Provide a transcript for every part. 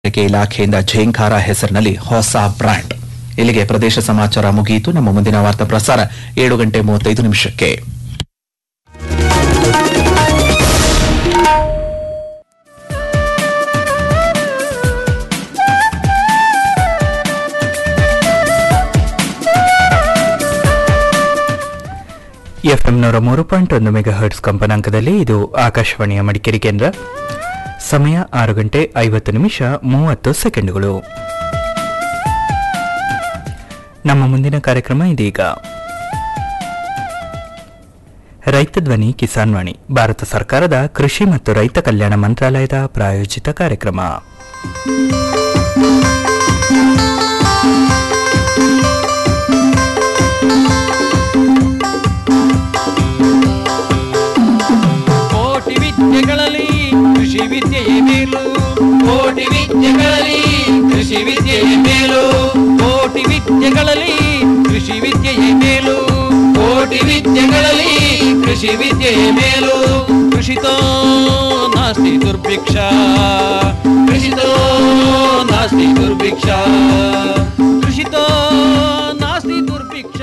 ತೋಟಗಾರಿಕೆ ಇಲಾಖೆಯಿಂದ ಝೇಂಕಾರ ಹೆಸರಿನಲ್ಲಿ ಹೊಸ ಬ್ರ್ಯಾಂಡ್ ಇಲ್ಲಿಗೆ ಪ್ರದೇಶ ಸಮಾಚಾರ ಮುಗಿಯಿತು ನಮ್ಮ ಮುಂದಿನ ವಾರ್ತಾ ಪ್ರಸಾರ ಏಳು ಗಂಟೆ ಮೂವತ್ತೈದು ನಿಮಿಷಕ್ಕೆ ಎಫ್ಎಂ ನೂರ ಮೂರು ಪಾಯಿಂಟ್ ಒಂದು ಮೆಗಾ ಹರ್ಟ್ಸ್ ಕಂಪನಾಂಕದಲ್ಲಿ ಇದು ಆಕಾಶವಾಣಿಯ ಮಡಿಕೇರಿ ಕೇಂದ್ರ ಸಮಯ ಆರು ಗಂಟೆ ಐವತ್ತು ನಿಮಿಷ ಮೂವತ್ತು ಸೆಕೆಂಡುಗಳು ನಮ್ಮ ಮುಂದಿನ ಕಾರ್ಯಕ್ರಮ ಇದೀಗ ರೈತ ಧ್ವನಿ ಕಿಸಾನ್ ವಾಣಿ ಭಾರತ ಸರ್ಕಾರದ ಕೃಷಿ ಮತ್ತು ರೈತ ಕಲ್ಯಾಣ ಮಂತ್ರಾಲಯದ ಪ್ರಾಯೋಜಿತ ಕಾರ್ಯಕ್ರಮ ಕೋಟಿ ವಿದ್ಯೆಗಳಲ್ಲಿ ಕೃಷಿ ವಿದ್ಯೆಯೇ ಮೇಲು ಕೋಟಿ ವಿದ್ಯೆಗಳಲ್ಲಿ ಕೃಷಿ ವಿದ್ಯೆಯೇ ಮೇಲು ಕೋಟಿ ವಿದ್ಯೆಗಳಲ್ಲಿ ಕೃಷಿ ವಿದ್ಯೆಯೇ ಮೇಲು ಕೋಟಿ ವಿದ್ಯೆಗಳಲ್ಲಿ ಕೃಷಿ ವಿದ್ಯೆಯೇ ಮೇಲು ಕೃಷಿತೋ ನಾಸ್ತಿ ದುರ್ಭಿಕ್ಷ ಕೃಷಿತೋ ನಾಸ್ತಿ ದುರ್ಭಿಕ್ಷ ಕೃಷಿತೋ ನಾಸ್ತಿ ದುರ್ಭಿಕ್ಷ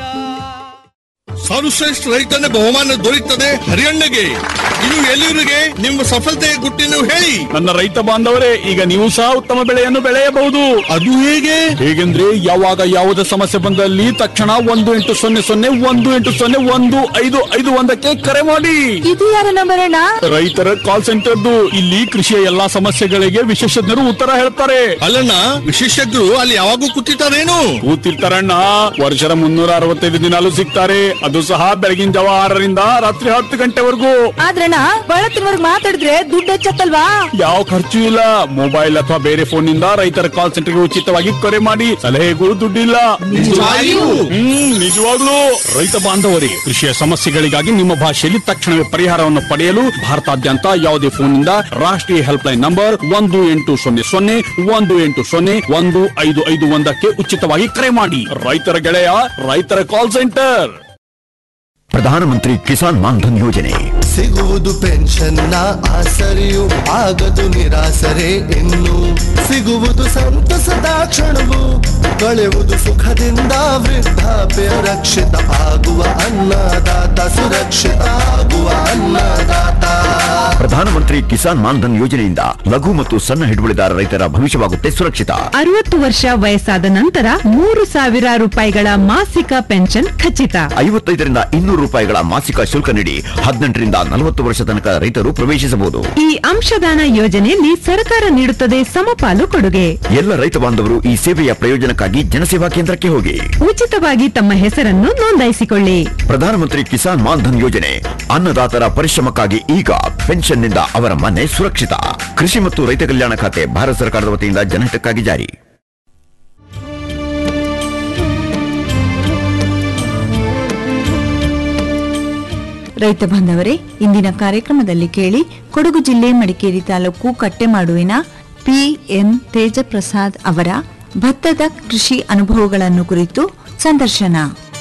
ಸರ್ವಶ್ರೇಷ್ಠ ರೈತನ ಬಹುಮಾನ ದೊರೆಯುತ್ತದೆ ಹರಿಯಣ್ಣಗೆ ಇನ್ನು ಎಲ್ಲರಿಗೆ ನಿಮ್ಮ ಸಫಲತೆಯ ಗುಟ್ಟಿನ ಹೇಳಿ ನನ್ನ ರೈತ ಬಾಂಧವರೇ ಈಗ ನೀವು ಸಹ ಉತ್ತಮ ಬೆಳೆಯನ್ನು ಬೆಳೆಯಬಹುದು ಅದು ಹೇಗೆ ಹೇಗೆಂದ್ರೆ ಯಾವಾಗ ಯಾವುದೇ ಸಮಸ್ಯೆ ಬಂದಲ್ಲಿ ತಕ್ಷಣ ಒಂದು ಎಂಟು ಸೊನ್ನೆ ಸೊನ್ನೆ ಒಂದು ಎಂಟು ಸೊನ್ನೆ ಒಂದು ಐದು ಐದು ಒಂದಕ್ಕೆ ಕರೆ ಮಾಡಿ ಇದು ಯಾರ ನಂಬರ್ ಅಣ್ಣ ರೈತರ ಕಾಲ್ ಸೆಂಟರ್ದು ಇಲ್ಲಿ ಕೃಷಿಯ ಎಲ್ಲಾ ಸಮಸ್ಯೆಗಳಿಗೆ ವಿಶೇಷಜ್ಞರು ಉತ್ತರ ಹೇಳ್ತಾರೆ ಅಲ್ಲಣ್ಣ ವಿಶೇಷಜ್ಞರು ಅಲ್ಲಿ ಯಾವಾಗೂ ಕೂತಿರ್ತಾರೇನು ಕೂತಿರ್ತಾರಣ್ಣ ವರ್ಷದ ಮುನ್ನೂರ ಅರವತ್ತೈದು ದಿನಾಲು ಸಿಗ್ತಾರೆ ಅದು ಸಹ ಬೆಳಗಿನ ಜಾವ ಆರರಿಂದ ರಾತ್ರಿ ಹತ್ತು ಗಂಟೆವರೆಗೂ ಆದ್ರಣ್ಣ ಬಳತ್ತಿನವರ್ಗ್ ಮಾತಾಡಿದ್ರೆ ದುಡ್ಡು ಹೆಚ್ಚತ್ತಲ್ವಾ ಯಾವ ಖರ್ಚು ಇಲ್ಲ ಮೊಬೈಲ್ ಅಥವಾ ಬೇರೆ ಫೋನ್ ನಿಂದ ರೈತರ ಕಾಲ್ ಸೆಂಟರ್ಗೆ ಉಚಿತವಾಗಿ ಕರೆ ಮಾಡಿ ಸಲಹೆಗೂ ದುಡ್ಡಿಲ್ಲ ನಿಜವಾಗಿಯೂ? ಹ್ಮ್ ನಿಜವಾಗ್ಲೂ ರೈತ ಬಾಂಧವರೇ ಕೃಷಿಯ ಸಮಸ್ಯೆಗಳಿಗಾಗಿ ನಿಮ್ಮ ಭಾಷೆಯಲ್ಲಿ ತಕ್ಷಣವೇ ಪರಿಹಾರವನ್ನು ಪಡೆಯಲು ಭಾರತಾದ್ಯಂತ ಯಾವುದೇ ಫೋನ್ ನಿಂದ ರಾಷ್ಟ್ರೀಯ ಹೆಲ್ಪ್ ಲೈನ್ ನಂಬರ್ ಒಂದು ಎಂಟು ಸೊನ್ನೆ ಸೊನ್ನೆ ಒಂದು ಎಂಟು ಸೊನ್ನೆ ಒಂದು ಐದು ಐದು ಒಂದಕ್ಕೆ ಉಚಿತವಾಗಿ ಕರೆ ಮಾಡಿ ರೈತರ ಗೆಳೆಯ ರೈತರ ಕಾಲ್ ಸೆಂಟರ್ ಪ್ರಧಾನಮಂತ್ರಿ ಕಿಸಾನ್ ಮಾನ್ಧನ್ ಯೋಜನೆ ಸಿಗುವುದು ಪೆನ್ಷನ್ನ ಆಸರೆಯು ಆಗದು ನಿರಾಸರೆ ಇನ್ನು ಸಿಗುವುದು ಸಂತಸದ ಕ್ಷಣವು ಕಳೆಯುವುದು ಸುಖದಿಂದ ವೃದ್ಧಾಪ್ಯ ರಕ್ಷಿತ ಆಗುವ ಅನ್ನದಾತ ಸುರಕ್ಷಿತ ಆಗುವ ಅನ್ನದಾತ ಪ್ರಧಾನಮಂತ್ರಿ ಕಿಸಾನ್ ಮಾನ್ಧನ್ ಯೋಜನೆಯಿಂದ ಲಘು ಮತ್ತು ಸಣ್ಣ ಹಿಡುವಳಿದಾರ ರೈತರ ಭವಿಷ್ಯವಾಗುತ್ತೆ ಸುರಕ್ಷಿತ ಅರವತ್ತು ವರ್ಷ ವಯಸ್ಸಾದ ನಂತರ ಮೂರು ಸಾವಿರ ರೂಪಾಯಿಗಳ ಮಾಸಿಕ ಪೆನ್ಷನ್ ಖಚಿತ ಐವತ್ತೈದರಿಂದ ಇನ್ನೂರು ರೂಪಾಯಿಗಳ ಮಾಸಿಕ ಶುಲ್ಕ ನೀಡಿ ಹದಿನೆಂಟರಿಂದ ನಲವತ್ತು ವರ್ಷ ತನಕ ರೈತರು ಪ್ರವೇಶಿಸಬಹುದು ಈ ಅಂಶದಾನ ಯೋಜನೆಯಲ್ಲಿ ಸರ್ಕಾರ ನೀಡುತ್ತದೆ ಸಮಪಾಲು ಕೊಡುಗೆ ಎಲ್ಲ ರೈತ ಬಾಂಧವರು ಈ ಸೇವೆಯ ಪ್ರಯೋಜನಕ್ಕಾಗಿ ಜನಸೇವಾ ಕೇಂದ್ರಕ್ಕೆ ಹೋಗಿ ಉಚಿತವಾಗಿ ತಮ್ಮ ಹೆಸರನ್ನು ನೋಂದಾಯಿಸಿಕೊಳ್ಳಿ ಪ್ರಧಾನಮಂತ್ರಿ ಕಿಸಾನ್ ಮಾನ್ಧನ್ ಯೋಜನೆ ಅನ್ನದಾತರ ಪರಿಶ್ರಮಕ್ಕಾಗಿ ಈಗ ಪೆನ್ಷನ್ನಿಂದ ಅವರ ಮನೆ ಸುರಕ್ಷಿತ ಕೃಷಿ ಮತ್ತು ರೈತ ಕಲ್ಯಾಣ ಖಾತೆ ಭಾರತ ಸರ್ಕಾರದ ವತಿಯಿಂದ ಜನಹಿತಕ್ಕಾಗಿ ಜಾರಿ ರೈತ ಬಾಂಧವರೇ ಇಂದಿನ ಕಾರ್ಯಕ್ರಮದಲ್ಲಿ ಕೇಳಿ ಕೊಡಗು ಜಿಲ್ಲೆ ಮಡಿಕೇರಿ ತಾಲೂಕು ಕಟ್ಟೆಮಾಡುವಿನ ಪಿಎನ್ ತೇಜಪ್ರಸಾದ್ ಅವರ ಭತ್ತದ ಕೃಷಿ ಅನುಭವಗಳನ್ನು ಕುರಿತು ಸಂದರ್ಶನ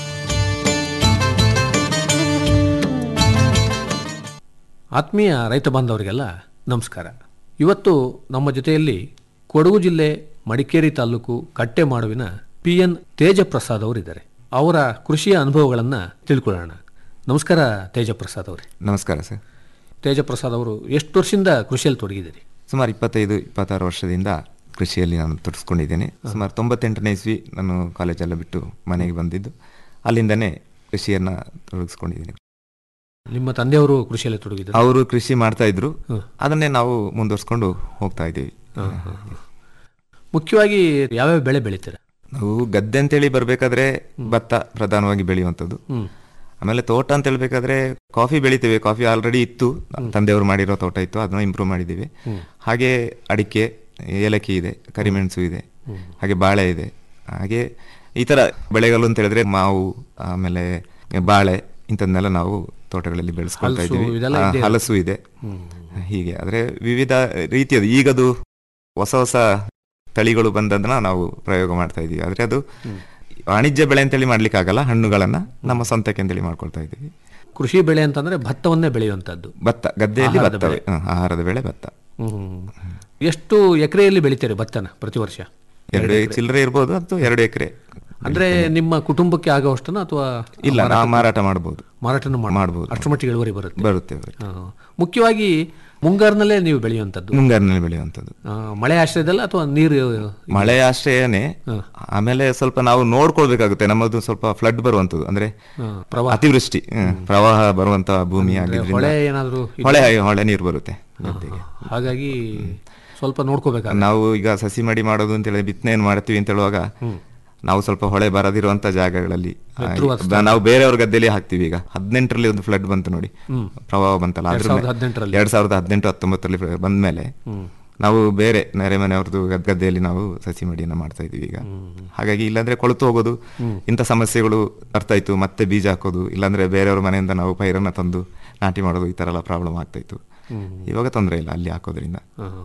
ಆತ್ಮೀಯ ರೈತ ಬಾಂಧವರಿಗೆಲ್ಲ ನಮಸ್ಕಾರ ಇವತ್ತು ನಮ್ಮ ಜೊತೆಯಲ್ಲಿ ಕೊಡಗು ಜಿಲ್ಲೆ ಮಡಿಕೇರಿ ತಾಲೂಕು ಕಟ್ಟೆಮಾಡುವಿನ ಪಿ ಎನ್ ತೇಜಪ್ರಸಾದ್ ಅವರಿದ್ದಾರೆ ಅವರ ಕೃಷಿಯ ಅನುಭವಗಳನ್ನು ತಿಳ್ಕೊಳ್ಳೋಣ ನಮಸ್ಕಾರ ತೇಜಪ್ರಸಾದ್ ಅವರೇ ನಮಸ್ಕಾರ ಸರ್ ತೇಜಪ್ರಸಾದ್ ಅವರು ಎಷ್ಟು ವರ್ಷದಿಂದ ಕೃಷಿಯಲ್ಲಿ ತೊಡಗಿದ್ದೀರಿ ಸುಮಾರು ಇಪ್ಪತ್ತೈದು ಇಪ್ಪತ್ತಾರು ವರ್ಷದಿಂದ ಕೃಷಿಯಲ್ಲಿ ನಾನು ತೊಡಗಿಸ್ಕೊಂಡಿದ್ದೇನೆ ಸುಮಾರು ತೊಂಬತ್ತೆಂಟನೇ ಇಸ್ವಿ ನಾನು ಕಾಲೇಜೆಲ್ಲ ಬಿಟ್ಟು ಮನೆಗೆ ಬಂದಿದ್ದು ಅಲ್ಲಿಂದನೇ ಕೃಷಿಯನ್ನು ತೊಡಗಿಸ್ಕೊಂಡಿದ್ದೀನಿ ನಿಮ್ಮ ತಂದೆಯವರು ಕೃಷಿಯಲ್ಲಿ ತೊಡಗಿದ್ದಾರೆ ಅವರು ಕೃಷಿ ಮಾಡ್ತಾ ಇದ್ರು ಹ್ಮ್. ಅದನ್ನೇ ನಾವು ಮುಂದುವರ್ಸ್ಕೊಂಡು ಹೋಗ್ತಾ ಇದ್ದೀವಿ ಮುಖ್ಯವಾಗಿ ಯಾವ್ಯಾವ ಬೆಳೆ ಬೆಳಿತೀರಾ ನಾವು ಗದ್ದೆ ಅಂತೇಳಿ ಬರಬೇಕಾದ್ರೆ ಭತ್ತ ಪ್ರಧಾನವಾಗಿ ಬೆಳೆಯುವಂಥದ್ದು ಹ್ಮ್. ಆಮೇಲೆ ತೋಟ ಅಂತ ಹೇಳ್ಬೇಕಾದ್ರೆ ಕಾಫಿ ಬೆಳಿತೇವೆ ಕಾಫಿ ಆಲ್ರೆಡಿ ಇತ್ತು ತಂದೆಯವರು ಮಾಡಿರೋ ತೋಟ ಇತ್ತು ಅದನ್ನ ಇಂಪ್ರೂವ್ ಮಾಡಿದ್ದೀವಿ ಹಾಗೆ ಅಡಿಕೆ ಏಲಕ್ಕಿ ಇದೆ ಕರಿಮೆಣಸು ಇದೆ ಹಾಗೆ ಬಾಳೆ ಇದೆ ಹಾಗೆ ಈ ತರ ಬೆಳೆಗಳು ಅಂತ ಹೇಳಿದ್ರೆ ಮಾವು ಆಮೇಲೆ ಬಾಳೆ ಇಂಥದ್ನೆಲ್ಲ ನಾವು ತೋಟಗಳಲ್ಲಿ ಬೆಳೆಸ್ಕೊಳ್ತಾ ಹಲಸು ಇದ್ದೀವಿ ಇದೆಲ್ಲ ಆ, ಇದೆ. ಹಲಸು ಇದೆ ಹೀಗೆ ಆದ್ರೆ ವಿವಿಧ ರೀತಿಯದು ಈಗದು ಹೊಸ ಹೊಸ ತಳಿಗಳು ಬಂದದನ್ನ ನಾವು ಪ್ರಯೋಗ ಮಾಡ್ತಾ ಇದೀವಿ ಆದ್ರೆ ಅದು ವಾಣಿಜ್ಯ ಬೆಳೆ ಅಂತೇಳಿ ಮಾಡ್ಲಿಕ್ಕೆ ಆಗಲ್ಲ ಹಣ್ಣುಗಳನ್ನ ನಮ್ಮ ಸ್ವಂತಕ್ಕೆ ಅಂತೇಳಿ ಮಾಡ್ಕೊಳ್ತಾ ಇದ್ದೀವಿ ಕೃಷಿ ಬೆಳೆ ಅಂತಂದ್ರೆ ಭತ್ತವನ್ನೇ ಬೆಳೆಯುವಂಥದ್ದು ಭತ್ತ ಗದ್ದೆಯಲ್ಲಿ ಆಹಾರದ ಭತ್ತವೇ ಬೆಳೆ. ಹ, ಆಹಾರದ ಬೆಳೆ ಭತ್ತ ಹ್ಮ್. ಎಷ್ಟು ಎಕರೆಯಲ್ಲಿ ಬೆಳಿತೀರಿ ಭತ್ತನ ಪ್ರತಿ ವರ್ಷ ಎರಡು ಚಿಲ್ಲರೆ ಇರ್ಬೋದು ಅಥವಾ ಎರಡು ಎಕರೆ ಅಂದ್ರೆ ನಿಮ್ಮ ಕುಟುಂಬಕ್ಕೆ ಆಗುವಷ್ಟನ ಅಥವಾ ಇಲ್ಲ ನಾವು ಮಾರಾಟ ಮಾಡಬಹುದು ಮಾರಾಟನ ಮಾಡ್ಬೋದು. ಅಷ್ಟು ಮಟ್ಟಿಗೆ ಇಳುವರಿ ಬರುತ್ತೆ ಬರುತ್ತೆ ಬರುತ್ತೆ. ಹಾ. ಮುಖ್ಯವಾಗಿ ಮುಂಗಾರಿನಲ್ಲೇ ನೀವು ಬೆಳೆಯುವಂಥದ್ದು ಮುಂಗಾರಿನಲ್ಲಿ ಬೆಳೆಯುವಂಥದ್ದು ಆ, ಮಳೆ ಆಶ್ರಯದಲ್ಲ ಅಥವಾ ನೀರು ಮಳೆ ಆಶ್ರಯನೇ ಆಮೇಲೆ ಸ್ವಲ್ಪ ನಾವು ನೋಡ್ಕೊಳ್ಬೇಕಾಗುತ್ತೆ ನಮ್ಮದು ಸ್ವಲ್ಪ ಫ್ಲಡ್ ಬರುವಂತದ್ದು ಅಂದ್ರೆ ಅತಿವೃಷ್ಟಿ ಹ್ಮ್, ಪ್ರವಾಹ ಬರುವಂತ ಭೂಮಿ ಆಗಿದ್ರಿಂದ ಹೊಳೆ ಏನಾದ್ರು ಇದೆಯಾ? ಹೊಳೆ ಹೊಳೆ ನೀರು ಬರುತ್ತೆ ಗದ್ದೆಗೆ. ಹಾಗಾಗಿ ಸ್ವಲ್ಪ ನೋಡ್ಕೋಬೇಕಾಗ ನಾವು ಈಗ ಸಸಿ ಮಡಿ ಮಾಡೋದು ಅಂತ ಹೇಳಿ ಬಿತ್ತನೆಯನ್ನು ಮಾಡ್ತೀವಿ ಅಂತ ಹೇಳುವಾಗ ನಾವು ಸ್ವಲ್ಪ ಹೊಳೆ ಬರದಿರುವಂತ ಜಾಗಗಳಲ್ಲಿ ಆ, ಎತ್ತರವಾದ ಬ- ನಾವು ಬೇರೆಯವ್ರ ಗದ್ದೆಯಲ್ಲಿ ಹಾಕ್ತಿವಿ ಈಗ ಹದಿನೆಂಟರಲ್ಲಿ ಒಂದು ಫ್ಲಡ್ ಬಂತು ನೋಡಿ ಹ್ಮ್. ಪ್ರವಾಹ ಬಂತಲ್ಲ ಎರಡ್ ಅದ್ರ ಸಾವಿರದ ಮೇಲೆ- ಹದಿನೆಂಟರಲ್ಲಿ. ಎರಡ್ ಸಾವಿರದ ಹದಿನೆಂಟು ಹತ್ತೊಂಬತ್ತರಲ್ಲಿ ಫ್ಲ- ಬಂದ್ಮೇಲೆ ಹ್ಮ್. ನಾವು ಬೇರೆ ನೆರೆ ಮನೆಯವ್ರದ್ದು ಗದ್- ಗದ್ದೆಯಲ್ಲಿ ನಾವು ಸಸಿ ಮಡಿಯನ್ನ ಮಾಡ್ತಾ ಇದೀವಿ ಈಗ ಹಾಗಾಗಿ ಇಲ್ಲಾಂದ್ರೆ ಕೊಳತು ಹೋಗೋದು ಇಂಥ ಸಮಸ್ಯೆಗಳು ಬರ್ತಾ ಇತ್ತು ಮತ್ತೆ ಬೀಜ ಹಾಕೋದು ಇಲ್ಲಾಂದ್ರೆ ಬೇರೆಯವ್ರ ಮನೆಯಿಂದ ನಾವು ಪೈರನ್ನ ತಂದು ನಾಟಿ ಮಾಡೋದು ಈ ತರ ಎಲ್ಲ ಪ್ರಾಬ್ಲಮ್ ಆಗ್ತಾ ಇತ್ತು ಇವಾಗ ತೊಂದರೆ ಇಲ್ಲ ಅಲ್ಲಿ ಹಾಕೋದ್ರಿಂದ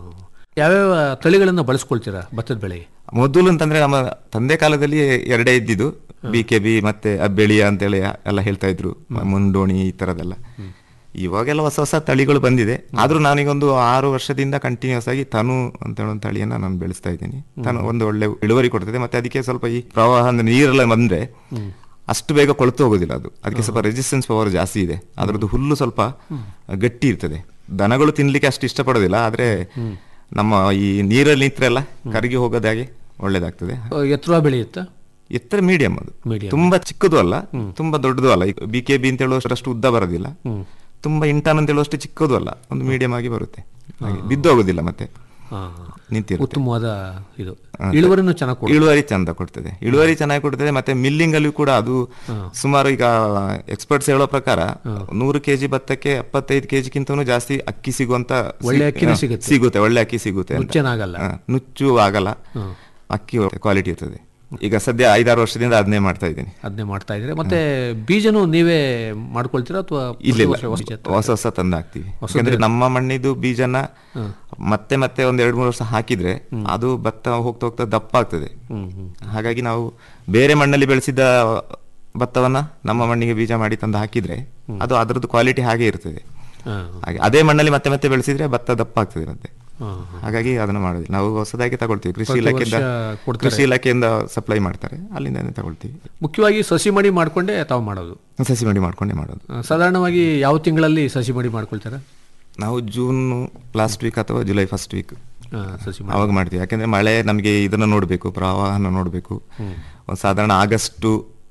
ಯಾವ್ಯಾವ ತಳಿಗಳನ್ನ ಬಳಸ್ಕೊಳ್ತೀರಾ ಭತ್ತದ ಬೆಳೆ ಮೊದಲು ಅಂತಂದ್ರೆ ನಮ್ಮ ತಂದೆ ಕಾಲದಲ್ಲಿ ಎರಡೇ ಇದ್ದಿದ್ದು ಬಿ ಕೆ ಬಿ ಮತ್ತೆ ಬೆಳಿಯ ಅಂತೇಳಿ ಎಲ್ಲ ಹೇಳ್ತಾ ಇದ್ರು ಮುಂಡೋಣಿ ಈ ತರದೆಲ್ಲ ಇವಾಗೆಲ್ಲ ಹೊಸ ಹೊಸ ತಳಿಗಳು ಬಂದಿದೆ ಆದ್ರೂ ನಾನೀಗೊಂದು ಆರು ವರ್ಷದಿಂದ ಕಂಟಿನ್ಯೂಸ್ ಆಗಿ ತನು ಅಂತ ಹೇಳೋ ಒಂದು ತಳಿಯನ್ನ ನಾನು ಬೆಳೆಸ್ತಾ ಇದ್ದೀನಿ ತನು ಒಂದು ಒಳ್ಳೆ ಇಳುವರಿ ಕೊಡ್ತದೆ ಮತ್ತೆ ಅದಕ್ಕೆ ಸ್ವಲ್ಪ ಈ ಪ್ರವಾಹ ಅಂದ್ರೆ ನೀರೆಲ್ಲ ಬಂದ್ರೆ ಅಷ್ಟು ಬೇಗ ಕೊಳ್ತು ಹೋಗೋದಿಲ್ಲ ಅದು ಅದಕ್ಕೆ ಸ್ವಲ್ಪ ರೆಸಿಸ್ಟೆನ್ಸ್ ಪವರ್ ಜಾಸ್ತಿ ಇದೆ ಅದ್ರದ್ದು ಹುಲ್ಲು ಸ್ವಲ್ಪ ಗಟ್ಟಿ ಇರ್ತದೆ ದನಗಳು ತಿನ್ಲಿಕ್ಕೆ ಅಷ್ಟು ಇಷ್ಟಪಡೋದಿಲ್ಲ ಆದ್ರೆ ನಮ್ಮ ಈ ನೀರಲ್ಲಿ ನಿಂತ್ರೆಲ್ಲ ಕರಗಿ ಹೋಗೋದಾಗೆ ಒಳ್ಳೇದಾಗ್ತದೆ ಎತ್ತರ ಬೆಳೆಯುತ್ತಾ ಎತ್ತರ ಮೀಡಿಯಂ ಅದು ತುಂಬಾ ಚಿಕ್ಕದು ಅಲ್ಲ ತುಂಬಾ ದೊಡ್ಡದು ಅಲ್ಲ ಬಿ ಕೆ ಬಿ ಅಂತ ಹೇಳುವಷ್ಟು ಉದ್ದ ಬರೋದಿಲ್ಲ ತುಂಬಾ ಇಂಟಾನ್ ಅಂತ ಹೇಳುವಷ್ಟು ಚಿಕ್ಕದು ಅಲ್ಲ ಒಂದು ಮೀಡಿಯಂ ಆಗಿ ಬರುತ್ತೆ ಹಾಗೆ ಬಿದ್ದು ಹೋಗೋದಿಲ್ಲ ಮತ್ತೆ ಹಾ. ನಿಂತಿರುತ್ತೆ ಉತ್ತಮವಾದ ಇದು ಹಾ, ಇಳುವರಿನೂ ಚೆನ್ನಾಗಿ ಕೊಡುತ್ತೆ. ಇಳುವರಿ ಚಂದ ಕೊಡ್ತದೆ ಇಳುವರಿ ಚೆನ್ನಾಗಿ ಕೊಡ್ತದೆ ಮತ್ತೆ ಮಿಲ್ಲಿಂಗ್ ಅಲ್ಲಿ ಕೂಡ ಅದು ಸುಮಾರು ಈಗ ಎಕ್ಸ್ಪರ್ಟ್ಸ್ ಹೇಳೋ ಪ್ರಕಾರ ನೂರು ಕೆಜಿ ಭತ್ತಕ್ಕೆ ಎಪ್ಪತ್ತೈದು ಕೆಜಿಗಿಂತನೂ ಜಾಸ್ತಿ ಅಕ್ಕಿ ಸಿಗುವಂತ ಸಿ- ಒಳ್ಳೆ ಅಕ್ಕಿನೇ ಹಾ, ಸಿಗುತ್ತೆ. ಸಿಗುತ್ತೆ ಒಳ್ಳೆ ಅಕ್ಕಿ ಸಿಗುತ್ತೆ ಅಂತ. ನುಚ್ಚೇನಾಗಲ್ಲ. ಹಾ, ನುಚ್ಚು ಆಗಲ್ಲ ಅಕ್ಕಿ ಕ್ವಾಲಿಟಿ ಇರ್ತದೆ ಈಗ ಸದ್ಯ ಐದಾರು ವರ್ಷದಿಂದ ಅದನ್ನೇ ಮಾಡ್ತಾ ಇದ್ದೀನಿ ಅದನ್ನೇ ಮಾಡ್ತಾ ಇದ್ರೆ ಮತ್ತೆ ಬೀಜನೂ ನೀವೇ ಮಾಡ್ಕೊಳ್ತೀರಾ ಅಥವಾ ಇಲ್ಲ ಇಲ್ಲ ಪ್ರತಿ ವರ್ಷ ಬೀಜ ಹೊಸ ಹೊಸ ತಂದು ಹಾಕ್ತಿವಿ ಹೊಸದೇ ಯಾಕಂದ್ರೆ ನಮ್ಮ ಮಣ್ಣಿದು ಬೀಜನ ಹ್ಮ್. ಮತ್ತೆ ಮತ್ತೆ ಒಂದ್ ಎರಡ್ ಮೂರು ವರ್ಷ ಹಾಕಿದ್ರೆ ಅದು ಭತ್ತ ಹೋಗ್ತಾ ಹೋಗ್ತಾ ದಪ್ಪ ಆಗ್ತದೆ ಹ್ಮ್, ಹ್ಮ್. ಹಾಗಾಗಿ ನಾವು ಬೇರೆ ಮಣ್ಣಲ್ಲಿ ಬೆಳೆಸಿದ ಭತ್ತವನ್ನ ನಮ್ಮ ಮಣ್ಣಿಗೆ ಬೀಜ ಮಾಡಿ ತಂದು ಹಾಕಿದ್ರೆ ಅದು ಅದರದ್ದು ಕ್ವಾಲಿಟಿ ಹಾಗೆ ಇರ್ತದೆ ಹಾ. ಹಾಗೆ ಅದೇ ಮಣ್ಣಲ್ಲಿ ಮತ್ತೆ ಮತ್ತೆ ಬೆಳೆಸಿದ್ರೆ ಭತ್ತ ದಪ್ಪ ಆಗ್ತದೆ ಮತ್ತೆ ಹಾ, ಹಾಗಾಗಿ ಅದನ್ನ ಮಾಡೋದು ನಾವು ಹೊಸದಾಗಿ ತಗೊಳ್ತೀವಿ ಕೃಷಿ ಪ್ರತಿ ಇಲಾಖೆಯಿಂದ ವರ್ಷ ಕೊಡ್ತಾರೆ. ಕೃಷಿ ಇಲಾಖೆಯಿಂದ ಸಪ್ಲೈ ಮಾಡ್ತಾರೆ ಅಲ್ಲಿಂದ ತಗೊಳ್ತೀವಿ ಮುಖ್ಯವಾಗಿ ಸಸಿ ಮಡಿ ಮಾಡ್ಕೊಂಡೇ ತಾವು ಮಾಡೋದು ಸಸಿ ಮಡಿ ಮಾಡ್ಕೊಂಡೇ ಮಾಡೋದು ಆ, ಸಾಧಾರಣವಾಗಿ ಯಾವ ತಿಂಗಳಲ್ಲಿ ಸಸಿ ಮಡಿ ಮಾಡ್ಕೊಳ್ತಾರೆ ನಾವು ಜೂನ್ ಲಾಸ್ಟ್ ವೀಕ್ ಅಥವಾ ಜುಲೈ ಫಸ್ಟ್ ವೀಕ್ ಸಸಿ ಅವಾಗ ಮಾಡ್ತೀವಿ ಯಾಕಂದ್ರೆ ಮಳೆ ನಮಗೆ ಇದನ್ನ ನೋಡಬೇಕು ಪ್ರವಾಹನ ನೋಡಬೇಕು ಒಂದು ಸಾಧಾರಣ ಆಗಸ್ಟ್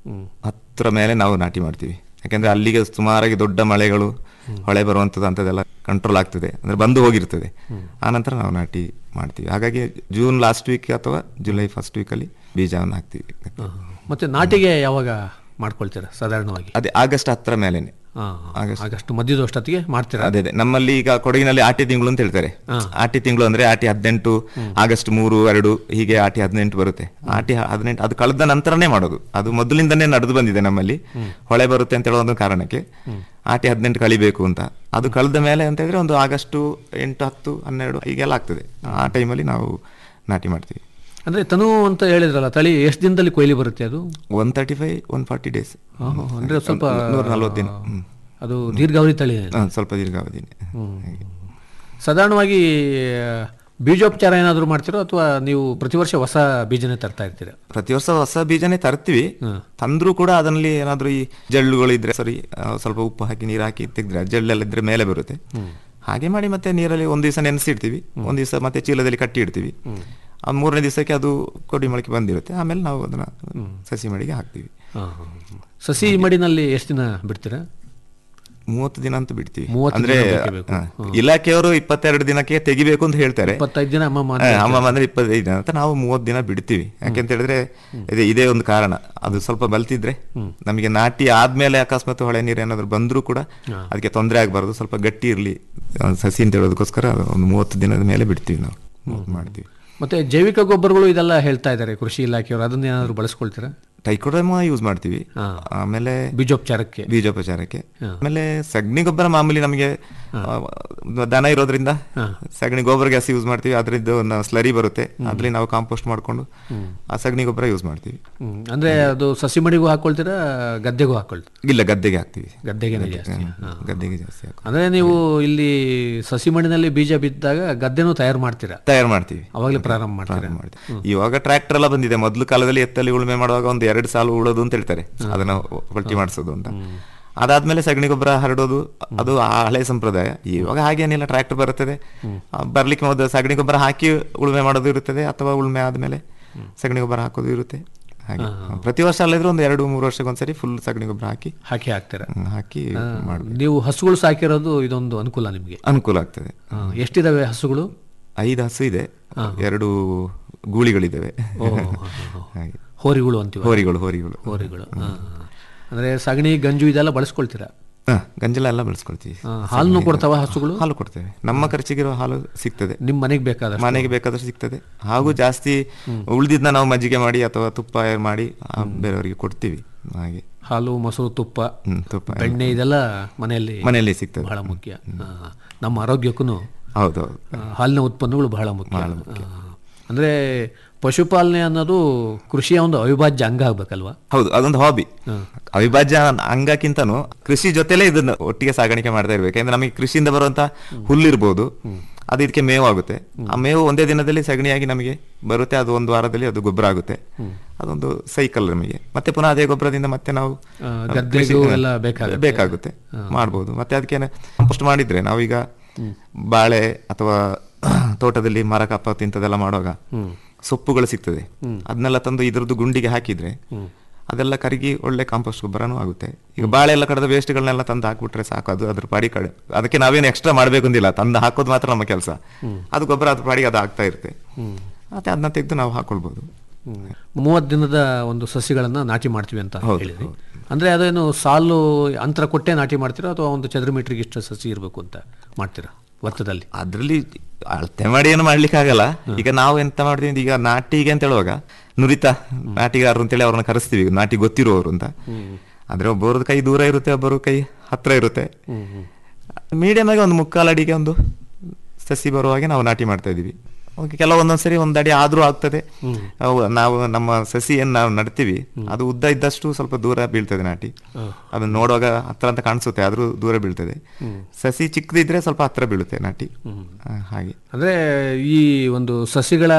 ಹತ್ತರ ಮೇಲೆ ನಾವು ನಾಟಿ ಮಾಡ್ತೀವಿ ಯಾಕಂದ್ರೆ ಅಲ್ಲಿಗೆ ಸುಮಾರಾಗಿ ದೊಡ್ಡ ಮಳೆಗಳು ಹೊಳೆ ಬರುವಂಥದ್ದು ಅಂಥದ್ದೆಲ್ಲ ಕಂಟ್ರೋಲ್ ಆಗ್ತದೆ ಅಂದ್ರೆ ಬಂದು ಹೋಗಿರ್ತದೆ ಆ ನಂತರ ನಾವು ನಾಟಿ ಮಾಡ್ತೀವಿ ಹಾಗಾಗಿ ಜೂನ್ ಲಾಸ್ಟ್ ವೀಕ್ ಅಥವಾ ಜುಲೈ ಫಸ್ಟ್ ವೀಕಲ್ಲಿ ಬೀಜವನ್ನು ಹಾಕ್ತೀವಿ ಮತ್ತೆ ನಾಟಿಗೆ ಯಾವಾಗ ಮಾಡ್ಕೊಳ್ತೀರಾ ಸಾಧಾರಣವಾಗಿ ಅದೇ ಆಗಸ್ಟ್ ಹತ್ತರ ಮೇಲೆನೆ ಹಾ, ಆಗಸ್ಟ್ ಮಧ್ಯದಷ್ಟೊತ್ತಿಗೆ ಮಾಡ್ತೀರಾ ಅದೇ ಅದೇ ನಮ್ಮಲ್ಲಿ ಈಗ ಕೊಡಗಿನಲ್ಲಿ ಆಟಿ ತಿಂಗಳು ಅಂತ ಹೇಳ್ತಾರೆ ಆಟಿ ತಿಂಗಳು ಅಂದ್ರೆ ಆಟಿ ಹದಿನೆಂಟು ಆಗಸ್ಟ್ ಮೂರು ಎರಡು ಹೀಗೆ ಆಟಿ ಹದಿನೆಂಟು ಬರುತ್ತೆ ಆಟಿ ಹದಿನೆಂಟು ಅದು ಕಳೆದ ನಂತರನೇ ಮಾಡೋದು ಅದು ಮೊದಲಿಂದನೇ ನಡೆದು ಬಂದಿದೆ ನಮ್ಮಲ್ಲಿ ಹೊಳೆ ಬರುತ್ತೆ ಅಂತ ಹೇಳೋ ಒಂದು ಕಾರಣಕ್ಕೆ ಆಟಿ ಹದಿನೆಂಟು ಕಳಿಬೇಕು ಅಂತ ಅದು ಕಳೆದ ಮೇಲೆ ಅಂತ ಹೇಳಿದ್ರೆ ಒಂದು ಆಗಸ್ಟ್ ಎಂಟು ಹತ್ತು ಹನ್ನೆರಡು ಹೀಗೆಲ್ಲ ಆಗ್ತದೆ ಆ ಟೈಮಲ್ಲಿ ನಾವು ನಾಟಿ ಮಾಡ್ತೀವಿ ಅಂದ್ರೆ ತನು ಅಂತ ಹೇಳಿದ್ರಲ್ಲ ತಳಿ ಎಷ್ಟು ದಿನದಲ್ಲಿ ಕೊಯ್ಲಿ ಬರುತ್ತೆ ಅದು one thirty five one forty days ಆಹಾ, ಅಂದ್ರೆ ಸ್ವಲ್ಪ ನೂರ ನಲ್ವತ್ತು ದಿನ ಹ್ಮ್. ಅದು ದೀರ್ಘಾವಧಿ ತಳಿ ಹಾ, ಸ್ವಲ್ಪ ದೀರ್ಘಾವಧಿನೇ ಸಾಧಾರಣವಾಗಿ ಆ, ಬೀಜೋಪಚಾರ ಏನಾದರೂ ಮಾಡ್ತೀರೋ ಅಥವಾ ನೀವು ಪ್ರತಿ ವರ್ಷ ಹೊಸ ಬೀಜನೇ ತರ್ತಾ ಇರ್ತೀರಾ ಪ್ರತಿ ವರ್ಷ ಹೊಸ ಬೀಜನೇ ತರ್ತೀವಿ ತಂದ್ರೂ ಕೂಡ ಅದರಲ್ಲಿ ಏನಾದ್ರೂ ಈ ಜಳ್ಳುಗಳು ಇದ್ರೆ ಸರಿ ಆ, ಸ್ವಲ್ಪ ಉಪ್ಪು ಹಾಕಿ ನೀರು ಹಾಕಿ ತೆಗೆದ್ರೆ ಜಳ್ಳೆಲ್ಲ ಇದ್ರೆ ಮೇಲೆ ಬರುತ್ತೆ ಹಾಗೆ ಮಾಡಿ ಮತ್ತೆ ನೀರಲ್ಲಿ ಒಂದ್ ದಿವಸ ನೆನೆಸಿಡ್ತೀವಿ ಒಂದ್ ದಿವಸ ಮತ್ತೆ ಚೀಲದಲ್ಲಿ ಕಟ್ಟಿ ಇಡ್ತೀವಿ ಆ ಮೂರನೇ ದಿವಸಕ್ಕೆ ಅದು ಕೊಡಿ ಮೊಳಕೆ ಬಂದಿರುತ್ತೆ ಆಮೇಲೆ ನಾವು ಅದನ್ನ ಸಸಿ ಮಡಿಗೆ ಹಾಕ್ತೀವಿ ಹಾ, ಹಾ, ಹಾ. ಸಸಿ ಮಡಿನಲ್ಲಿ ಎಷ್ಟು ದಿನ ಬಿಡ್ತೀರಾ ಮೂವತ್ತು ದಿನ ಅಂತೂ ಬಿಡ್ತೀವಿ ಮೂವತ್ತು ಅಂದ್ರೆ ದಿನ ಬೇಕೇ ಬೇಕು. ಹಾ, ಹ್ಮ್. ಇಲಾಖೆಯವರು ಇಪ್ಪತ್ತೆರಡು ದಿನಕ್ಕೆ ತೆಗಿಬೇಕು ಅಂತ ಹೇಳ್ತಾರೆ ಇಪ್ಪತ್ತೈದು ದಿನ ಅಮ್ಮಮ್ಮ ಅಂತ ಹಾ, ಹೇಳ್ತಾರೆ. ಅಮ್ಮಮ್ಮ ಅಂದ್ರೆ ಇಪ್ಪತ್ತೈದು ದಿನ ಅಂತ ನಾವು ಮೂವತ್ತು ದಿನ ಬಿಡ್ತೀವಿ ಯಾಕೆಂತ ಹೇಳಿದ್ರೆ ಇದೇ ಇದೇ ಒಂದು ಕಾರಣ ಅದು ಸ್ವಲ್ಪ ಬಲ್ತಿದ್ರೆ ನಮಗೆ ನಾಟಿ ಆದ್ಮೇಲೆ ಅಕಸ್ಮಾತ್ ಹೊಳೆ ನೀರು ಏನಾದ್ರು ಬಂದ್ರೂ ಕೂಡ ಅದಕ್ಕೆ ತೊಂದರೆ ಆಗಬಾರ್ದು ಸ್ವಲ್ಪ ಗಟ್ಟಿ ಇರ್ಲಿ ಆ, ಸಸಿ ಅಂತ ಹೇಳೋದಕ್ಕೋಸ್ಕರ ಒಂದು ಮೂವತ್ತು ದಿನದ ಮೇಲೆ ಬಿಡ್ತೀವಿ ನಾವು ಮಾಡ್ತೀವಿ ಮತ್ತೆ ಜೈವಿಕ ಗೊಬ್ಬರಗಳು ಇದೆಲ್ಲ ಹೇಳ್ತಾ ಇದ್ದಾರೆ ಕೃಷಿ ಇಲಾಖೆಯವರು ಅದನ್ನ ಏನಾದ್ರು ಬಳಸ್ಕೊಳ್ತೀರಾ ಟೈಕೋಡರ್ಮ ಯೂಸ್ ಮಾಡ್ತೀವಿ ಆಮೇಲೆ ಬೀಜೋಪಚಾರಕ್ಕೆ ಬೀಜೋಪಚಾರಕ್ಕೆ ಆಮೇಲೆ ಸಗಣಿ ಗೊಬ್ಬರ ಮಾಮೂಲಿ ನಮಗೆ ಆ, ದನ ಇರೋದ್ರಿಂದ ಸಗಣಿ ಗೊಬ್ಬರ ಗ್ಯಾಸ್ ಯೂಸ್ ಮಾಡ್ತೀವಿ ಅದರಿಂದ ಒಂದು ಸ್ಲರಿ ಬರುತ್ತೆ ಅದ್ರಲ್ಲಿ ನಾವು ಕಾಂಪೋಸ್ಟ್ ಮಾಡ್ಕೊಂಡು ಆ ಸಗಣಿ ಗೊಬ್ಬರ ಯೂಸ್ ಮಾಡ್ತೀವಿ ಹ್ಮ್. ಅಂದ್ರೆ ಅದು ಸಸಿ ಮಡಿಗೂ ಹಾಕೊಳ್ತೀರಾ ಗದ್ದೆಗೂ ಹಾಕೊಳ್ತೀರಾ ಇಲ್ಲ ಗದ್ದೆಗೆ ಹಾಕ್ತೀವಿ ಗದ್ದೆಗೆನೆ ಗದ್ದೆ- ಜಾಸ್ತಿ ಹ್ಮ್, ಹಾ. ಗದ್ದೆಗೆ ಜಾಸ್ತಿ ಹಾಕೋದು. ಅಂದ್ರೆ ನೀವು ಇಲ್ಲಿ ಸಸಿ ಮಣ್ಣಿನಲ್ಲಿ ಬೀಜ ಬಿದ್ದಾಗ ಗದ್ದೆನೂ ತಯಾರು ಮಾಡ್ತೀರಾ ತಯಾರು ಮಾಡ್ತೀವಿ ಅವಾಗಲೇ ಪ್ರಾರಂಭ ಮಾಡ್ತೀರಾ ಪ್ರಾರಂಭ ಮಾಡ್ತೀವಿ ಇವಾಗ ಟ್ರ್ಯಾಕ್ಟರ್ ಎಲ್ಲ ಬಂದಿದೆ ಮೊದಲು ಕಾಲದಲ್ಲಿ ಎತ್ತಲ್ಲಿ ಉಳುಮೆ ಮಾಡುವಾಗ ಒಂದು ಎರಡು ಸಾಲು ಉಳೋದು ಅಂತ ಹೇಳ್ತಾರೆ ಅದನ್ನ ಪಲ್ಟಿ ಮಾಡಿಸೋದು ಅಂತ ಅದಾದ್ಮೇಲೆ ಸಗಣಿ ಗೊಬ್ಬರ ಹರಡೋದು ಅದು ಆ ಹಳೆ ಸಂಪ್ರದಾಯ ಇವಾಗ ಹಾಗೇನಿಲ್ಲ ಟ್ರ್ಯಾಕ್ಟರ್ ಬರುತ್ತದೆ ಆ, ಬರ್ಲಿಕ್ಕೆ ಮೊದಲು ಸಗಣಿ ಗೊಬ್ಬರ ಹಾಕಿ ಉಳುಮೆ ಮಾಡೋದು ಇರುತ್ತದೆ ಅಥವಾ ಉಳುಮೆ ಆದ್ಮೇಲೆ ಸಗಣಿ ಗೊಬ್ಬರ ಹಾಕೋದು ಇರುತ್ತೆ ಹಾಗೆ ಪ್ರತಿ ವರ್ಷ ಅಲ್ಲಿದ್ರೆ ಒಂದು ಎರಡು ಮೂರು ವರ್ಷಕ್ಕೊಂದ್ಸರಿ ಫುಲ್ ಸಗಣಿ ಗೊಬ್ಬರ ಹಾಕಿ ಹಾಕಿ ಹಾಕ್ತೀರಾ ಹ್ಮ್, ಹಾಕಿ ಆ, ಮಾಡ್ಬೇಕು ನೀವು ಹಸುಗಳು ಸಾಕಿರೋದು ಇದೊಂದು ಅನುಕೂಲ ನಿಮಗೆ ಅನುಕೂಲ ಆಗ್ತದೆ ಎಷ್ಟಿದಾವೆ ಹಸುಗಳು ಐದು ಹಸು ಇದೆ ಎರಡು ಗೂಳಿಗಳಿದ್ದಾವೆ ಓ, ಹೋ, ಹೋ, ಹೋ. ಹಾಗೆ. ಹೋರಿಗಳು ಅಂತೀವಿ ಹೋರಿಗಳು ಹೋರಿಗಳು ಹೋರಿಗಳು ಆ, ಆ. ಅಂದ್ರೆ ಸಗಣಿ ಗಂಜು ಇದೆಲ್ಲ ಬಳಸ್ಕೊಳ್ತೀರಾ ಹ, ಗಂಜಲ ಎಲ್ಲ ಬೆಳೆಸ್ಕೊಳ್ತೀವಿ ಆ, ಹಾಲನ್ನು ಕೊಡ್ತಾವ ಹಸುಗಳು ಹಾಲು ಕೊಡ್ತೇವೆ ನಮ್ಮ ಖರ್ಚಿಗಿರೋ ಹಾಲು ಸಿಗ್ತದೆ ನಿಮ್ ಮನೆಗೆ ಬೇಕಾದಷ್ಟು ಮನೆಗೆ ಬೇಕಾದಷ್ಟು ಸಿಗ್ತದೆ ಹಾಗೂ ಜಾಸ್ತಿ ಉಳಿದಿದ್ನ ನಾವು ಮಜ್ಜಿಗೆ ಮಾಡಿ ಅಥವಾ ತುಪ್ಪ ಮಾಡಿ ಆ, ಬೇರೆಯವರಿಗೆ ಕೊಡ್ತೀವಿ ಹಾಗೆ ಹಾಲು ಮೊಸರು ತುಪ್ಪ ಹ್ಮ್, ತುಪ್ಪ ಎಲ್ಲ. ಬೆಣ್ಣೆ ಇದೆಲ್ಲ ಮನೆಯಲ್ಲಿ ಮನೆಯಲ್ಲಿ ಸಿಗ್ತದೆ ಬಹಳ ಮುಖ್ಯ ಆ, ನಮ್ಮ ಆರೋಗ್ಯಕ್ಕೂ ಹೌದೌದು ಹಾಲಿನ ಉತ್ಪನ್ನಗಳು ಬಹಳ ಮುಖ್ಯ ಆ, ಅಂದ್ರೆ ಪಶುಪಾಲನೆ ಅನ್ನೋದು ಕೃಷಿಯ ಒಂದು ಅವಿಭಾಜ್ಯ ಅಂಗ ಆಗ್ಬೇಕಲ್ವಾ ಹೌದು ಅದೊಂದು ಹಾಬಿ ಅವಿಭಾಜ್ಯ ಅಂಗಕ್ಕಿಂತನೂ ಕೃಷಿ ಜೊತೆಲೇ ಇದನ್ನ ಒಟ್ಟಿಗೆ ಸಾಗಾಣಿಕೆ ಮಾಡ್ತಾ ಇರ್ಬೇಕು ಯಾಕಂದ್ರೆ ನಮಗೆ ಕೃಷಿಯಿಂದ ಬರುವಂತ ಹುಲ್ಲಿರ್ಬೋದು ಅದು ಇದಕ್ಕೆ ಮೇವು ಆಗುತ್ತೆ ಆ ಮೇವು ಒಂದೇ ದಿನದಲ್ಲಿ ಸಗಣಿಯಾಗಿ ನಮಗೆ ಬರುತ್ತೆ ಅದು ಒಂದು ವಾರದಲ್ಲಿ ಅದು ಗೊಬ್ಬರ ಆಗುತ್ತೆ ಅದೊಂದು ಸೈಕಲ್ ನಮಗೆ ಮತ್ತೆ ಪುನಃ ಅದೇ ಗೊಬ್ಬರದಿಂದ ಮತ್ತೆ ನಾವು ಆ, ಗದ್ದೆಗೂ ಕೃಷಿ- ಎಲ್ಲ ಬೇಕಾಗುತ್ತೆ. ಬೇಕಾಗುತ್ತೆ ಮಾಡ್ಬೋದು ಮತ್ತೆ ಅದಕ್ಕೆ ಕಂಪೋಸ್ಟ್ ಮಾಡಿದ್ರೆ ನಾವೀಗ ಬಾಳೆ ಅಥವಾ ತೋಟದಲ್ಲಿ ಮರ ಕಪ್ಪ ತಿಂತದೆಲ್ಲ ಮಾಡುವಾಗ ಸೊಪ್ಪುಗಳು ಸಿಗ್ತದೆ ಅದನ್ನೆಲ್ಲ ತಂದು ಇದ್ರದ್ದು ಗುಂಡಿಗೆ ಹಾಕಿದ್ರೆ ಅದೆಲ್ಲ ಕರಗಿ ಒಳ್ಳೆ ಕಾಂಪೋಸ್ಟ್ ಗೊಬ್ಬರನೂ ಆಗುತ್ತೆ ಈಗ ಬಾಳೆ ಎಲ್ಲ ಕಡದ ವೇಸ್ಟ್ಗಳನ್ನೆಲ್ಲ ತಂದು ಹಾಕ್ಬಿಟ್ರೆ ಸಾಕು ಅದು ಅದ್ರ ಪಾಡಿ ಕಡೆ ಅದಕ್ಕೆ ನಾವೇನು ಎಕ್ಸ್ಟ್ರಾ ಮಾಡ್ಬೇಕು ಅಂದಿಲ್ಲ ತಂದು ಹಾಕೋದು ಮಾತ್ರ ನಮ್ಮ ಕೆಲಸ ಅದು ಗೊಬ್ಬರ ಅದ್ರ ಪಾಡಿಗೆ ಅದು ಆಗ್ತಾ ಇರುತ್ತೆ ಮತ್ತೆ ಅದನ್ನ ತೆಗೆದು ನಾವು ಹಾಕೊಳ್ಬಹುದು ಮೂವತ್ತು ದಿನದ ಒಂದು ಸಸಿಗಳನ್ನ ನಾಟಿ ಮಾಡ್ತೀವಿ ಅಂತ ಹೌದು, ಹೇಳಿದ್ರಿ ಅಂದ್ರೆ ಅದೇನು ಸಾಲು ಅಂತರ ಕೊಟ್ಟೆ ನಾಟಿ ಮಾಡ್ತೀರಾ ಅಥವಾ ಒಂದು ಚದುರ ಮೀಟರ್ಗೆ ಇಷ್ಟು ಸಸಿ ಇರಬೇಕು ಅಂತ ಮಾಡ್ತೀರಾ ಭತ್ತದಲ್ಲಿ ಅದ್ರಲ್ಲಿ ಅಳತೆ ಮಾಡಿ ಏನು ಮಾಡ್ಲಿಕ್ಕೆ ಆಗಲ್ಲ ಈಗ ನಾವು ಎಂತ ಮಾಡ್ತೀವಿ ಈಗ ನಾಟಿಗೆ ಅಂತ ಹೇಳುವಾಗ ನುರಿತ ನಾಟಿಗಾರರು ಅಂತೇಳಿ ಅವ್ರನ್ನ ಕರೆಸ್ತೀವಿ ನಾಟಿ ಗೊತ್ತಿರುವವರು ಅಂತ ಆದ್ರೆ ಒಬ್ಬರದ್ದು ಕೈ ದೂರ ಇರುತ್ತೆ ಒಬ್ಬರು ಕೈ ಹತ್ರ ಇರುತ್ತೆ ಮೀಡಿಯಂ ಆಗಿ ಒಂದು ಮುಕ್ಕಾಲು ಅಡಿಗೆ ಒಂದು ಸಸಿ ಬರುವ ಹಾಗೆ ನಾವು ನಾಟಿ ಮಾಡ್ತಾ ಇದೀವಿ ಓಕೆ ಕೆಲವೊಂದೊಂದ್ಸರಿ ಒಂದ್ ಅಡಿ ಆದ್ರೂ ಆಗ್ತದೆ ಅವು ನಾವು ನಮ್ಮ ಸಸಿ ಏನ್ ನಾವು ನಡ್ತೀವಿ ಅದು ಉದ್ದ ಇದ್ದಷ್ಟು ಸ್ವಲ್ಪ ದೂರ ಬೀಳ್ತದೆ ನಾಟಿ ಅದನ್ನ ನೋಡುವಾಗ ಹತ್ರ ಅಂತ ಕಾಣಿಸುತ್ತೆ ಆದ್ರೂ ದೂರ ಬೀಳ್ತದೆ ಸಸಿ ಚಿಕ್ಕದಿದ್ರೆ ಸ್ವಲ್ಪ ಹತ್ರ ಬೀಳುತ್ತೆ ನಾಟಿ ಆ, ಹಾಗೆ ಅಂದ್ರೆ ಈ ಒಂದು ಸಸಿಗಳ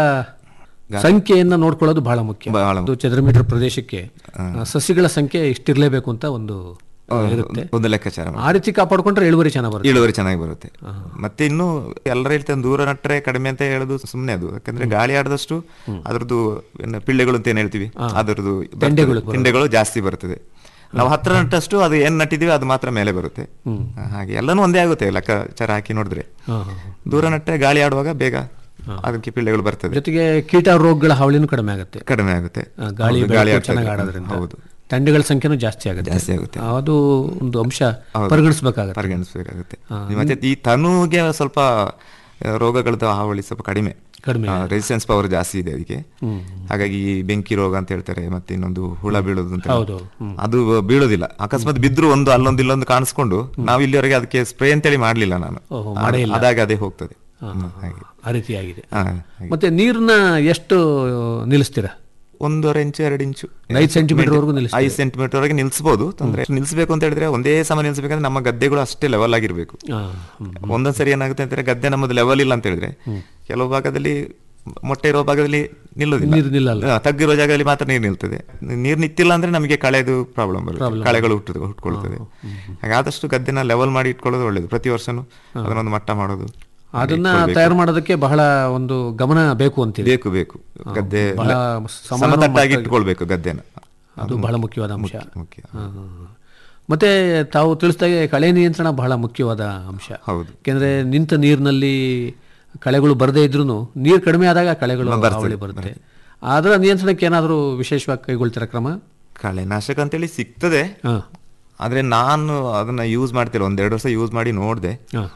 ಸಂಖ್ಯೆಯನ್ನ ನೋಡ್ಕೊಳ್ಳೋದು ಬಹಳ ಮುಖ್ಯ ಬಹಳ ಒಂದು ಚದರ ಮೀಟರ್ ಪ್ರದೇಶಕ್ಕೆ ಆ, ಸಸಿಗಳ ಸಂಖ್ಯೆ ಇಷ್ಟಿರ್ಲೇಬೇಕು ಅಂತ ಒಂದು ಇರುತ್ತೆ ಒಂದು ಲೆಕ್ಕಾಚಾರ ಮಾಡಿ. ಆ ರೀತಿ ಕಾಪಾಡ್ಕೊಂಡ್ರೆ ಇಳುವರಿ ಚೆನ್ನಾಗಿ ಬರುತ್ತೆ ಇಳುವರಿ ಚೆನ್ನಾಗಿ ಬರುತ್ತೆ ಮತ್ತೆ ಇನ್ನು ಎಲ್ಲರ ಹೇಳ್ತಾರೆ ದೂರ ನಟ್ರೆ ಕಡಿಮೆ ಅಂತ ಹೇಳೋದು ಸುಮ್ಮನೆ ಅದು ಯಾಕಂದ್ರೆ ಗಾಳಿ ಆಡದಷ್ಟು ಅದ್ರದ್ದು ಏನು ಪಿಳ್ಳೆಗಳು ಅಂತ ಏನ್ ಹೇಳ್ತೀವಿ ಅದ್ರದ್ದು ಬರ್ತದೆ. ತೆಂಡೆಗಳು ತೆಂಡೆಗಳು ಜಾಸ್ತಿ ಬರ್ತದೆ ನಾವು ಹತ್ರ ನಟ್ಟಷ್ಟು ಅದು ಏನ್ ನಟ್ಟಿದೀವಿ ಅದು ಮಾತ್ರ ಮೇಲೆ ಬರುತ್ತೆ ಆ, ಹಾಗೆ ಎಲ್ಲನೂ ಒಂದೇ ಆಗುತ್ತೆ ಲೆಕ್ಕಾಚಾರ ಹಾಕಿ ನೋಡಿದ್ರೆ ಹಾ, ಹಾ, ದೂರ ನಟ್ಟರೆ ಗಾಳಿ ಆಡುವಾಗ ಬೇಗ ಅದಕ್ಕೆ ಪಿಳ್ಳೆಗಳು ಬರ್ತದೆ ಜೊತೆಗೆ ಕೀಟ ರೋಗಗಳ ಹಾವಳಿನೂ ಕಡಿಮೆ ಆಗುತ್ತೆ ಕಡಿಮೆ ಆಗುತ್ತೆ ಆ, ಗಾಳಿ ಹೌದು, ಬೆಳಕು ಆಡ್ತದೆ. ಚೆನ್ನಾಗಿ ಆಡೋದ್ರಿಂದ ಹೌದು ತಂಡೆಗಳ ಸಂಖ್ಯೆನೂ ಜಾಸ್ತಿ ಆಗುತ್ತೆ ಜಾಸ್ತಿ ಆಗುತ್ತೆ. ಅದು ಒಂದು ಅಂಶ ಹೌದು. ಪರಿಗಣಿಸಬೇಕಾಗುತ್ತೆ ಪರಿಗಣಿಸಬೇಕಾಗುತ್ತೆ ಮತ್ತೆ ಈ ತನುಗೆ ಸ್ವಲ್ಪ ಆ, ರೋಗಗಳದ್ದು ಹಾವಳಿ ಸ್ವಲ್ಪ ಕಡಿಮೆ ಕಡಿಮೆ. ರೆಸಿಸ್ಟೆನ್ಸ್ ಪವರ್ ಜಾಸ್ತಿ ಇದೆ ಅದಕ್ಕೆ ಹಾಗಾಗಿ ಈ ಬೆಂಕಿ ರೋಗ ಅಂತ ಹೇಳ್ತಾರೆ ಮತ್ತೆ ಇನ್ನೊಂದು ಹುಳ ಬೀಳೋದು ಅಂತ ಹೌದು, ಹ್ಮ್. ಅದು ಬೀಳೋದಿಲ್ಲ ಅಕಸ್ಮಾತ್ ಬಿದ್ರು ಒಂದು ಅಲ್ಲೊಂದು ಇಲ್ಲೊಂದು ಕಾಣಿಸ್ಕೊಂಡು ನಾವು ಇಲ್ಲಿವರೆಗೆ ಅದಕ್ಕೆ ಸ್ಪ್ರೇ ಅಂತೇಳಿ ಮಾಡ್ಲಿಲ್ಲ ನಾನು ಓಹೋ, ಮಾಡೇ ಇಲ್ಲ. ಅದಾಗ ಅದೇ ಹೋಗ್ತದೆ ಹಾ, ಹ್ಮ್, ಹಾ, ಹಾಗೆ ಆ ರೀತಿಯಾಗಿದೆ ಹಾ, ಹಾಗೆ. ಮತ್ತೆ ನೀರನ್ನ ಎಷ್ಟು ನಿಲ್ಲಿಸ್ತೀರಾ ಒಂದೂವರೆ ಇಂಚು ಎರಡು ಇಂಚು ಐದು ಸೆಂಟಿಮೀಟರ್ ವರೆಗೂ ನಿಲ್ಲಿಸ್ತೀರಾ? ಐದು ಸೆಂಟಿಮೀಟರ್ ವರೆಗೆ ನಿಲ್ಸಬಹುದು ತೊಂದ್ರೆ ನಿಲ್ಸಬೇಕು ಅಂತ ಹೇಳಿದ್ರೆ ಒಂದೇ ಸಮ ನಿಲ್ಸಬೇಕಂದ್ರೆ ನಮ್ಮ ಗದ್ದೆಗಳು ಅಷ್ಟೇ ಲೆವೆಲ್ ಆಗಿರ್ಬೇಕು ಆ, ಹ್ಮ್. ಒಂದೊಂದ್ಸರಿ ಏನಾಗುತ್ತೆ ಅಂತಂದ್ರೆ ಗದ್ದೆ ನಮ್ಮದು ಲೆವೆಲ್ ಇಲ್ಲ ಅಂತ ಹೇಳಿದ್ರೆ ಕೆಲವು ಭಾಗದಲ್ಲಿ ಮೊಟ್ಟೆ ಇರೋ ಭಾಗದಲ್ಲಿ ನಿಲ್ಲೋದಿಲ್ಲ ನೀರು ನಿಲ್ಲಲ್ಲ. ಹಾ, ತಗ್ಗಿರೋ ಜಾಗದಲ್ಲಿ ಮಾತ್ರ ನೀರು ನಿಲ್ತದೆ ನೀರು ನಿಂತಿಲ್ಲ ಅಂದ್ರೆ ನಮಗೆ ಕಳೆದು ಪ್ರಾಬ್ಲಮ್ ಬರುತ್ತೆ Problem. ಕಳೆಗಳು ಹುಟ್ಟು ಹುಟ್ಕೊಳ್ತದೆ ಹಾಗೆ ಆದಷ್ಟು ಗದ್ದೆನ ಲೆವೆಲ್ ಮಾಡಿ ಇಟ್ಕೊಳ್ಳೋದು ಒಳ್ಳೇದು ಪ್ರತಿ ವರ್ಷನೂ ಅದನ್ನೊಂದು ಮಟ್ಟ ಮಾಡೋದು ಅದನ್ನ ಇಟ್ಕೊಳ್ಬೇಕು. ತಯಾರು ಮಾಡೋದಕ್ಕೆ ಬಹಳ ಒಂದು ಗಮನ ಬೇಕು ಅಂತೀವಿ ಬೇಕು ಬೇಕು ಗದ್ದೆ ಬಹಳ ಸಮಾನ ಸಮತಟ್ಟಾಗಿ ಮಟ್ಟದಲ್ಲಿ- ಇಟ್ಕೊಳ್ಬೇಕು ಗದ್ದೆನ ಅದು ಬಹಳ ಮುಖ್ಯವಾದ ಅಂಶ ಮುಖ್ಯ ಹಾ, ಹಾ, ಹಾ. ಮತ್ತೆ ತಾವು ತಿಳಿಸಿದಾಗೆ ಕಳೆ ನಿಯಂತ್ರಣ ಬಹಳ ಮುಖ್ಯವಾದ ಅಂಶ ಹೌದು. ಯಾಕೆಂದ್ರೆ ನಿಂತ ನೀರಿನಲ್ಲಿ ಕಳೆಗಳು ಬರದೇ ಇದ್ರೂ ನೀರು ಕಡಿಮೆ ಆದಾಗ ಕಳೆಗಳು ಬರ್ತದೆ, ಹಾವಳಿ ಬರುತ್ತೆ ಅದರ ನಿಯಂತ್ರಣಕ್ಕೆ ಏನಾದರೂ ವಿಶೇಷವಾಗಿ ಕೈಗೊಳ್ತೀರಾ ಕ್ರಮ ಕಳೆನಾಶಕ ಅಂತೇಳಿ ಸಿಗ್ತದೆ ಹಾ. ಆದ್ರೆ ನಾನು ಅದನ್ನ ಯೂಸ್ ಮಾಡ್ತಿಲ್ಲ ಒಂದೆರಡು ವರ್ಷ ಯೂಸ್ ಮಾಡಿ ನೋಡಿದೆ ಹಾ.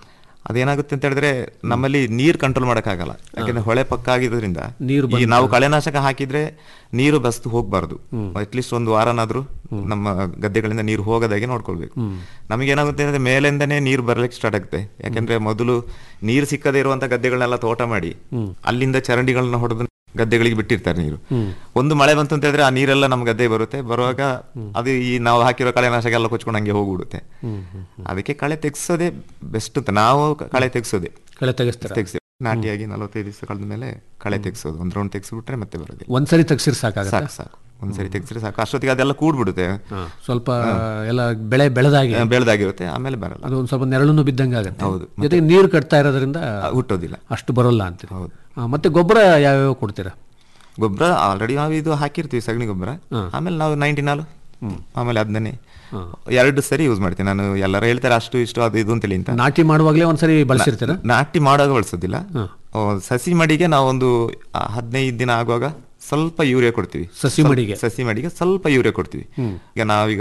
ಅದೇನಾಗುತ್ತೆ ಅಂತ ಹೇಳಿದ್ರೆ ನಮ್ಮಲ್ಲಿ ನೀರು ಕಂಟ್ರೋಲ್ ಮಾಡೋಕ್ಕಾಗಲ್ಲ ಯಾಕಂದ್ರೆ ಹೊಳೆ ಪಕ್ಕ ಆಗಿರೋದ್ರಿಂದ ನೀರು ಈ ನಾವು ಕಳೆನಾಶಕ ಹಾಕಿದ್ರೆ ನೀರು ಬಸ್ತು ಹೋಗ್ಬಾರ್ದು ಅಟ್ಲೀಸ್ಟ್ ಒಂದು ವಾರನಾದ್ರೂ ನಮ್ಮ ಗದ್ದೆಗಳಿಂದ ನೀರು ಹೋಗದಾಗೆ ನೋಡ್ಕೊಳ್ಬೇಕು ನಮಗೆ ಏನಾಗುತ್ತೆ ಅಂದ್ರೆ ಮೇಲಿಂದನೇ ನೀರು ಬರ್ಲಿಕ್ಕೆ ಸ್ಟಾರ್ಟ್ ಆಗುತ್ತೆ ಯಾಕಂದ್ರೆ ಮೊದಲು ನೀರು ಸಿಕ್ಕದೇ ಇರುವಂತ ಗದ್ದೆಗಳನ್ನೆಲ್ಲ ತೋಟ ಮಾಡಿ ಅಲ್ಲಿಂದ ಚರಂಡಿಗಳನ್ನ ಹೊಡೆದು ಗದ್ದೆಗಳಿಗೆ ಬಿಟ್ಟಿರ್ತಾರೆ ನೀರು ಒಂದು ಮಳೆ ಬಂತು ಅಂತ ಹೇಳಿದ್ರೆ ಆ ನೀರೆಲ್ಲ ನಮ್ಮ ಗದ್ದೆ ಬರುತ್ತೆ ಬರುವಾಗ ಅದು ಈ ನಾವು ಹಾಕಿರೋ ಕಳೆನಾಶಕ ಎಲ್ಲ ಕೊಚ್ಕೊಂಡು ಹಂಗೆ ಹೋಗ್ಬಿಡುತ್ತೆ ಅದಕ್ಕೆ ಕಳೆ ತೆಗ್ಸೋದೇ ಬೆಸ್ಟ್ ಅಂತ ನಾವು ಕ- ಕಳೆ ತೆಗ್ಸೋದೆ ಕಳೆ ತೆಗೆಸ್ತೀರಾ? ತೆಗ್ಸಿ ನಾಟಿಯಾಗಿ ನಲವತ್ತೈದು ದಿವಸ ಕಳೆದ ಮೇಲೆ ಕಳೆ ತೆಗ್ಸೋದು ಒಂದ್ ರೌಂಡ್ ತೆಗ್ಸ್ಬಿಟ್ರೆ ಮತ್ತೆ ಬರೋದಿಲ್ಲ ಒಂದ್ಸರಿ ತೆಗ್ಸಿರ್ ಸಾಕಾಗತ್ತಾ? ಸಾಕು ಸಾಕು ಒಂದ್ಸರಿ ತೆಗ್ಸಿದ್ರೆ ಸಾಕು ಅಷ್ಟೊತ್ತಿಗೆ ಅದೆಲ್ಲ ಕೂಡ್ಬಿಡುತ್ತೆ ಸ್ವಲ್ಪ ಎಲ್ಲ ಬೆಳೆ ಬೆಳೆದಾಗಿ ಆ, ಬೆಳೆದಾಗಿರುತ್ತೆ ಆಮೇಲೆ ಬರಲ್ಲ ಅದು ಒಂದ್ ಸ್ವಲ್ಪ ನೆರಳನ್ನು ಬಿದ್ದಂಗೆ ಆಗುತ್ತೆ ಹೌದು. ಜೊತೆಗೆ ನೀರು ಕಟ್ತಾ ಇರೋದ್ರಿಂದ ಹುಟ್ಟೋದಿಲ್ಲ ಅಷ್ಟು ಬರೋಲ್ಲ ಅಂತ ಮತ್ತೆ ಗೊಬ್ಬರ ಯಾವ್ಯಾವ ಕೊಡ್ತೀರಾ ಗೊಬ್ಬರ ಆಲ್ರೆಡಿ ನಾವು ಇದು ಹಾಕಿರ್ತೀವಿ ಸಗಣಿ ಗೊಬ್ಬರ ಆಮೇಲೆ ನಾವು ನೈಂಟಿ ನಾಲ್ ಆಮೇಲೆ ಅದನ್ನೇ ಎರಡು ಸರಿ ಯೂಸ್ ಮಾಡ್ತೀನಿ ನಾನು ಎಲ್ಲರೂ ಹೇಳ್ತಾರೆ ಅಷ್ಟು ಇಷ್ಟು ಅದು ಇದು ಅಂತೇಳಿ ಅಂತ ನಾಟಿ ಮಾಡುವಾಗಲೇ ಒಂದ್ಸರಿ ಬಳಸಿರ್ತೀರಾ ನಾಟಿ ಮಾಡುವಾಗ ಬಳಸೋದಿಲ್ಲ ಆ, ಸಸಿ ಮಡಿಗೆ ನಾವೊಂದು ಆ, ಹದಿನೈದು ದಿನ ಆಗುವಾಗ ಸ್ವಲ್ಪ ಯೂರಿಯಾ ಕೊಡ್ತೀವಿ ಸಸಿ ಸ್ವಲ್ಪ- ಮಡಿಗೆ? ಸಸಿ ಮಡಿಗೆ ಸ್ವಲ್ಪ ಯೂರಿಯಾ ಕೊಡ್ತೀವಿ ಈಗ ನಾವೀಗ